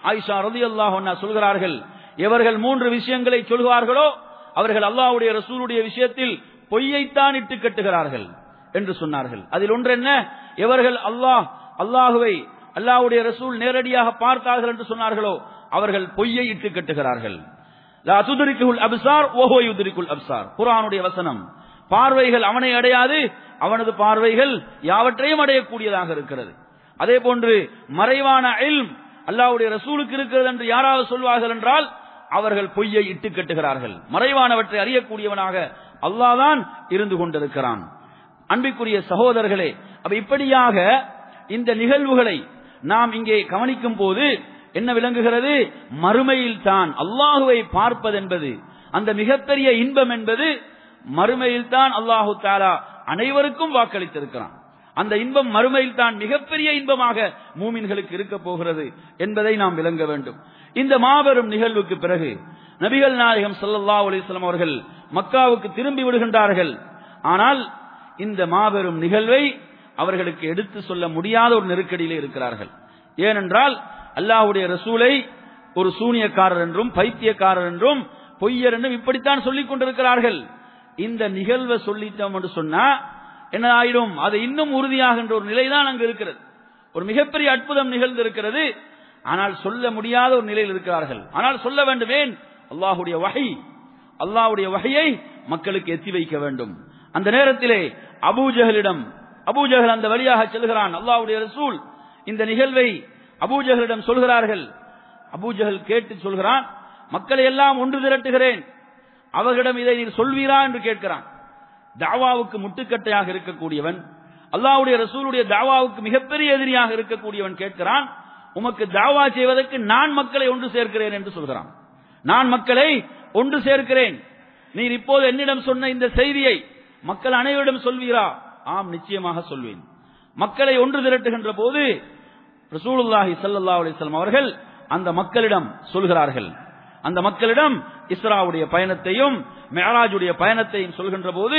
ஆயிஷா ரலியல்லாஹு அன்ஹா சொல்கிறார்கள் எவர்கள் மூன்று விஷயங்களை சொல்கிறார்களோ அவர்கள் அல்லாஹ்வுடைய ரசூலுடைய விஷயத்தில் பொய்யைத்தான் இட்டு கட்டுகிறார்கள் என்று சொன்னார்கள் அதில் ஒன்று என்ன எவர்கள் அல்லாஹ் அல்லாஹுவை அல்லாஹ்வுடைய ரசூல் நேரடியாக பார்த்தார்கள் என்று சொன்னார்களோ அவர்கள் பொய்யை இட்டு கட்டுகிறார்கள் லா துதுரிக்குல் அப்சார் ஓஹோ யுதுரிக்குல் அப்சார் குர்ஆனுடைய வசனம் பார்வைகள் அவனை அடையாது அவனது பார்வைகள் யாவற்றையும் அடையக்கூடியதாக இருக்கிறது அதே போன்று மறைவான இல்ம் அல்லாஹ்வுடைய ரசூலுக்கு இருக்கிறது என்று யாராவது சொல்வார்கள் என்றால் அவர்கள் பொய்யை இட்டு கட்டுகிறார்கள் மறைவானவற்றை அறியக்கூடியவனாக அல்லாஹ் தான் இருந்து கொண்டிருக்கிறான் அன்பிற்குரிய சகோதரர்களே அப்ப இப்படியாக இந்த நிகழ்வுகளை நாம் இங்கே கவனிக்கும் போது என்ன விளங்குகிறது மறுமையில் தான் அல்லாஹுவை பார்ப்பது என்பது அந்த மிகப்பெரிய இன்பம் என்பது மறுமையில் தான் அல்லாஹு தாலா அனைவருக்கும் வாக்களித்திருக்கிறான் அந்த இன்பம் மறுமையில் தான் மிகப்பெரிய இன்பமாக மூமின்களுக்கு இருக்க போகிறது என்பதை நாம் விளங்க வேண்டும் இந்த மாபெரும் நிகழ்வுக்கு பிறகு நபிகள் நாயகம் ஸல்லல்லாஹு அலைஹி வஸல்லம் அவர்கள் மக்காவுக்கு திரும்பி விடுகின்றார்கள் ஆனால் இந்த மாபெரும் நிகழ்வை அவர்களுக்கு எடுத்து சொல்ல முடியாத ஒரு நெருக்கடியிலே இருக்கிறார்கள் ஏனென்றால் அல்லாஹ்வுடைய ரசூலை ஒரு சூனியக்காரர் என்றும் பைத்தியக்காரர் என்றும் பொய்யர் என்றும் இப்படித்தான் சொல்லிக் கொண்டிருக்கிறார்கள் இந்த நிகழ்வை சொல்லிட்டோம் என்று சொன்னா என்ன ஆயிடும் அது இன்னும் உறுதியாகின்ற ஒரு நிலைதான் அங்கு இருக்கிறது ஒரு மிகப்பெரிய அற்புதம் நிகழ்ந்திருக்கிறது ஆனால் சொல்ல முடியாத ஒரு நிலையில் இருக்கிறார்கள் ஆனால் சொல்ல வேண்டுமேன் அல்லாஹுடைய வகை அல்லாஹ்வுடைய வகையை மக்களுக்கு எத்தி வைக்க வேண்டும் அந்த நேரத்திலே அபூஜஹலிடம் அபூஜஹல் அந்த வழியாக செல்கிறான் அல்லாஹ்வுடைய ரசூல் இந்த நிகழ்வை அபூஜஹலிடம் சொல்கிறார்கள் அபூஜஹல் கேட்டு சொல்கிறான் மக்களை எல்லாம் ஒன்று திரட்டுகிறேன் அவர்களிடம் இதை நீர் சொல்வீரா என்று கேட்கிறான் தாவாவுக்கு முட்டுக்கட்டையாக இருக்கக்கூடியவன் அல்லாஹ்வுடைய ரசூலுடைய தாவாவுக்கு மிகப்பெரிய எதிரியாக இருக்கக்கூடியவன் கேட்கிறான் உமக்கு தாவா செய்வதற்கு நான் மக்களை ஒன்று சேர்க்கிறேன் என்று சொல்கிறான் நான் மக்களை ஒன்று சேர்க்கிறேன் நீர் இப்போது என்னிடம் சொன்ன இந்த செய்தியை மக்கள் அனைவரிடம் சொல்வீரா ஆம் நிச்சயமாக சொல்வேன் மக்களை ஒன்று திரட்டுகின்ற போது ரசூலுல்லாஹி ஸல்லல்லாஹு அலைஹி வஸல்லம் அவர்கள் அந்த மக்களிடம் சொல்கிறார்கள் அந்த மக்களிடம் இஸ்ராவுடைய பயணத்தையும் மெஹராஜுடைய பயணத்தையும் சொல்கின்ற போது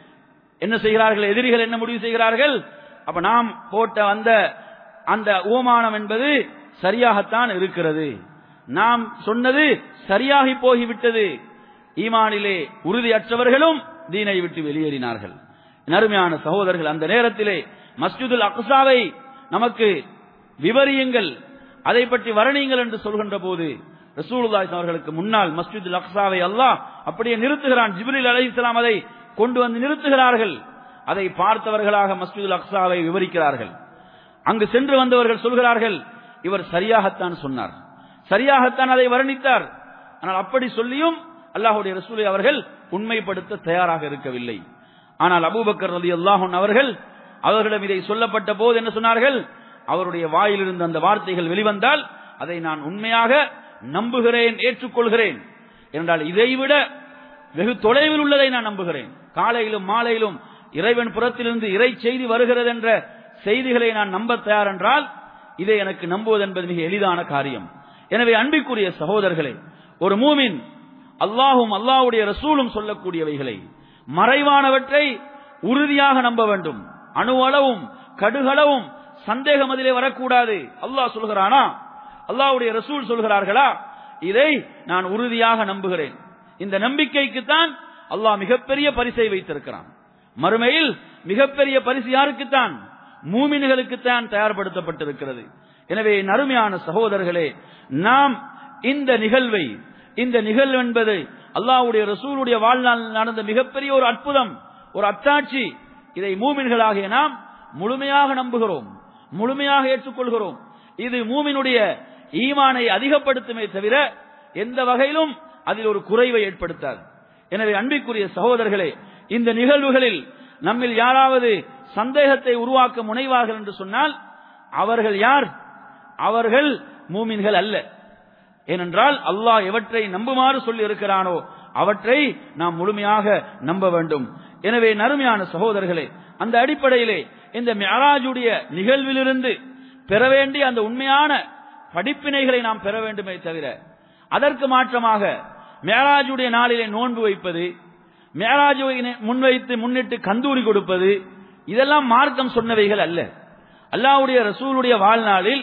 என்ன செய்கிறார்கள் எதிரிகள் என்ன முடிவு செய்கிறார்கள் அப்ப நாம் போட்ட அந்த அந்த ஓமானம் என்பது சரியாகத்தான் இருக்கிறது நாம் சொன்னது சரியாகி போகிவிட்டது ஈமானிலே உறுதியற்றவர்களும் தீனை விட்டு வெளியேறினார்கள் நறுமையான சகோதரர்கள் அந்த நேரத்திலே மஸ்ஜிதுல் அக்சாவை நமக்கு விவரியுங்கள் அதை பற்றி வர்ணியுங்கள் என்று சொல்கின்ற போது ரசூலுல்லாஹி அவர்களுக்கு முன்னால் மஸ்ஜிதுல் அக்சாவை அல்லாஹ் அப்படியே நிறுத்துகிறான் ஜிப்ரில் அலைஹிஸ்ஸலாம் அதை கொண்டு வந்து நிறுத்துகிறார்கள் அதை பார்த்தவர்களாக மஸ்ஜிதுல் அக்சாவை விவரிக்கிறார்கள் அங்கு சென்று வந்தவர்கள் சொல்கிறார்கள் இவர் சரியாகத்தான் சொன்னார் சரியாகத்தான் அதை வர்ணித்தார் ஆனால் அப்படி சொல்லியும் அல்லாஹுடைய ரசூலை அவர்கள் உண்மைப்படுத்த தயாராக இருக்கவில்லை ஆனால் அபூபக்கர் ரலி அல்லாஹன் அவர்கள் அவர்களிடம் இதை சொல்லப்பட்ட போது என்ன சொன்னார்கள் அவருடைய வாயிலிருந்து அந்த வார்த்தைகள் வெளிவந்தால் அதை நான் உண்மையாக நம்புகிறேன் ஏற்றுக்கொள்கிறேன் என்றால் இதைவிட வெகு தொலைவில் உள்ளதை நான் நம்புகிறேன் காலையிலும் மாலையிலும் இறைவன் புறத்திலிருந்து இறை செய்தி வருகிறது என்ற செய்திகளை நான் நம்ப தயார் என்றால் இதை எனக்கு நம்புவது என்பது மிக எளிதான காரியம் எனவே அன்பிற்குரிய சகோதரர்களே ஒரு மூமின் அல்லாஹும் அல்லாஹ்வுடைய ரசூலும் சொல்லக்கூடியவைகளை மறைவானவற்றை உறுதியாக நம்ப வேண்டும் அணுவளவும் கடுகளவும் சந்தேகம் அதிலே வரக்கூடாது அல்லாஹ் சொல்கிறானா அல்லாஹ்வுடைய ரசூல் சொல்கிறார்களா இதை நான் உறுதியாக நம்புகிறேன் இந்த நம்பிக்கைக்குத்தான் அல்லாஹ் மிகப்பெரிய பரிசை வைத்திருக்கிறான் மறுமையில் மிகப்பெரிய பரிசு யாருக்குத்தான் மூமின்களுக்குத்தான் தயார்படுத்தப்பட்டிருக்கிறது எனவே நறுமையான சகோதரர்களே நாம் இந்த நிகழ்வை இந்த நிகழ்வு என்பது அல்லாஹ்வுடைய ரசூலுடைய வாழ்நாள் நடந்த மிகப்பெரிய ஒரு அற்புதம் ஒரு அத்தாட்சி இதை மூமின்களாகிய நாம் முழுமையாக நம்புகிறோம் முழுமையாக ஏற்றுக்கொள்கிறோம் இது மூமினுடைய ஈமானை அதிகப்படுத்துமே தவிர எந்த வகையிலும் அதில் ஒரு குறைவை ஏற்படுத்தாது எனவே அன்பிற்குரிய சகோதரர்களே இந்த நிகழ்வுகளில் நம்மில் யாராவது சந்தேகத்தை உருவாக்க முனைவார்கள் என்று சொன்னால் அவர்கள் யார் அவர்கள் மூமின்கள் அல்ல ஏனென்றால் அல்லாஹ் எவற்றை நம்புமாறு சொல்லி இருக்கிறானோ அவற்றை நாம் முழுமையாக நம்ப வேண்டும் எனவே நறுமையான சகோதரர்களே அந்த அடிப்படையிலே இந்த மியராஜுடைய நிகழ்விலிருந்து பெற வேண்டிய அந்த உண்மையான படிப்பினைகளை நாம் பெற வேண்டுமே தவிர அதற்கு மாற்றமாக மேராஜுடைய நாளிலே நோன்பு வைப்பது மேராஜுவை முன்வைத்து முன்னிட்டு கந்தூரி கொடுப்பது இதெல்லாம் மார்க்கம் சொன்னவைகள் அல்ல அல்லாவுடைய ரசூலுடைய வாழ்நாளில்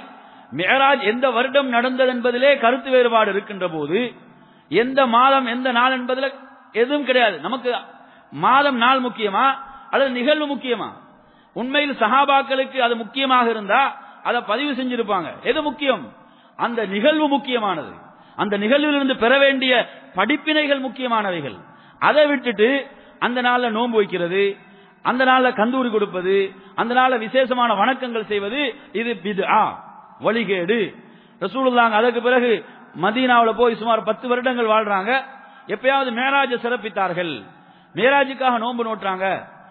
மேராஜ் எந்த வருடம் நடந்தது என்பதிலே கருத்து வேறுபாடு இருக்கின்ற போது எந்த மாதம் எந்த நாள் என்பதில் எதுவும் கிடையாது நமக்கு மாதம் நாள் முக்கியமா அல்லது நிகழ்வு முக்கியமா உண்மையில் சஹாபாக்களுக்கு அது முக்கியமாக இருந்தா அதை பதிவு செஞ்சிருப்பாங்க எது முக்கியம் அந்த நிகழ்வு முக்கியமானது அந்த நிகழ்விலிருந்து பெற வேண்டிய படிப்பினைகள் முக்கியமானவைகள் அதை விட்டுட்டு அந்த நாள்ல நோன்பு வைக்கிறது அந்த நாள்ல கந்தூரி கொடுப்பது அந்த நாள்ல விசேஷமான வணக்கங்கள் செய்வது இது பித்ஆ வழிகேடு ரசூலுல்லாங்க அதுக்கு பிறகு மதீனாவுல போய் சுமார் பத்து வருடங்கள் வாழ்றாங்க எப்பயாவது மேராஜ சிறப்பித்தார்கள் மேராஜுக்காக நோன்பு நோட்டுறாங்க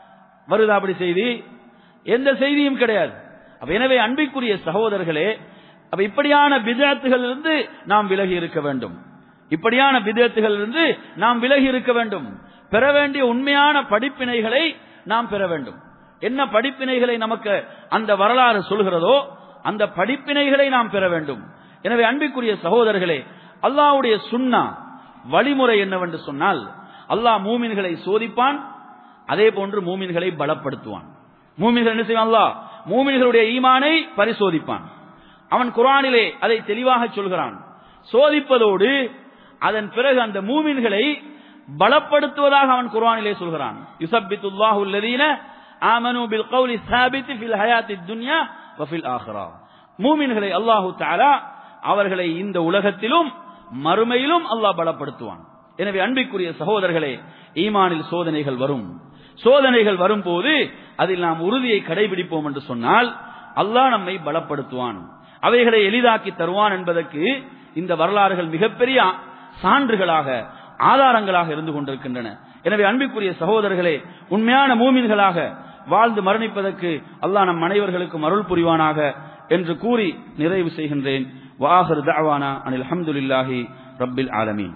வருதா அப்படி செய்தி எந்த செய்தியும் கிடையாது அப்ப எனவே அன்பிற்குரிய சகோதரர்களே அப்ப இப்படியான பிதத்துகள் இருந்து நாம் விலகி இருக்க வேண்டும் இப்படியான பிதத்துகள் இருந்து நாம் விலகி இருக்க வேண்டும் பெற வேண்டிய உண்மையான படிப்பினைகளை நாம் பெற வேண்டும் என்ன படிப்பினைகளை நமக்கு அந்த வரலாறு சொல்கிறதோ அந்த படிப்பினைகளை நாம் பெற வேண்டும் எனவே அன்பிற்குரிய சகோதரர்களே அல்லாஹ்வுடைய சுன்னா வழிமுறை என்னவென்று சொன்னால் அல்லாஹ் மூமின்களை சோதிப்பான் அதே போன்று மூமின்களை பலப்படுத்துவான் மூமின்கள் என்ன செய்வான் அல்லாஹ் மூமின்களுடைய ஈமானை பரிசோதிப்பான் அவன் குரானிலே அதை தெளிவாக சொல்கிறான் சோதிப்பதோடு அதன் பிறகு அந்த மூமின்களை பலப்படுத்துவதாக அவன் குர்ஆனிலே சொல்கிறான் யுசப்பித்துல்லாஹு அல்லதீன ஆமனு பில் கௌலி சாபித் ஃபில் ஹயாத்தி துன்யா வ ஃபில் ஆখিরা மூமின்களை அல்லாஹு தஆலா அவர்களை இந்த உலகத்திலும் மறுமையிலும் அல்லாஹ் பலப்படுத்துவான் எனவே அன்பிற்குரிய சகோதரர்களே ஈமானில் சோதனைகள் வரும் சோதனைகள் வரும்போது அதில் நாம் உறுதியை கடைபிடிப்போம் என்று சொன்னால் அல்லாஹ் நம்மை பலப்படுத்துவான் அவைகளை எளிதாக்கி தருவான் என்பதற்கு இந்த வரலாறுகள் மிகப்பெரிய சான்றுகளாக ஆதாரங்களாக இருந்து கொண்டிருக்கின்றன எனவே அன்பிற்குரிய சகோதரர்களே உண்மையான மூமின்களாக வாழ்ந்து மரணிப்பதற்கு அல்லாஹ் நம் அனைவர்களுக்கும் அருள் புரிவானாக என்று கூறி நிறைவு செய்கின்றேன் வாஹர் தஅவானா அனில் அல்ஹம்துலில்லாஹி ரப்பில் ஆலமீன்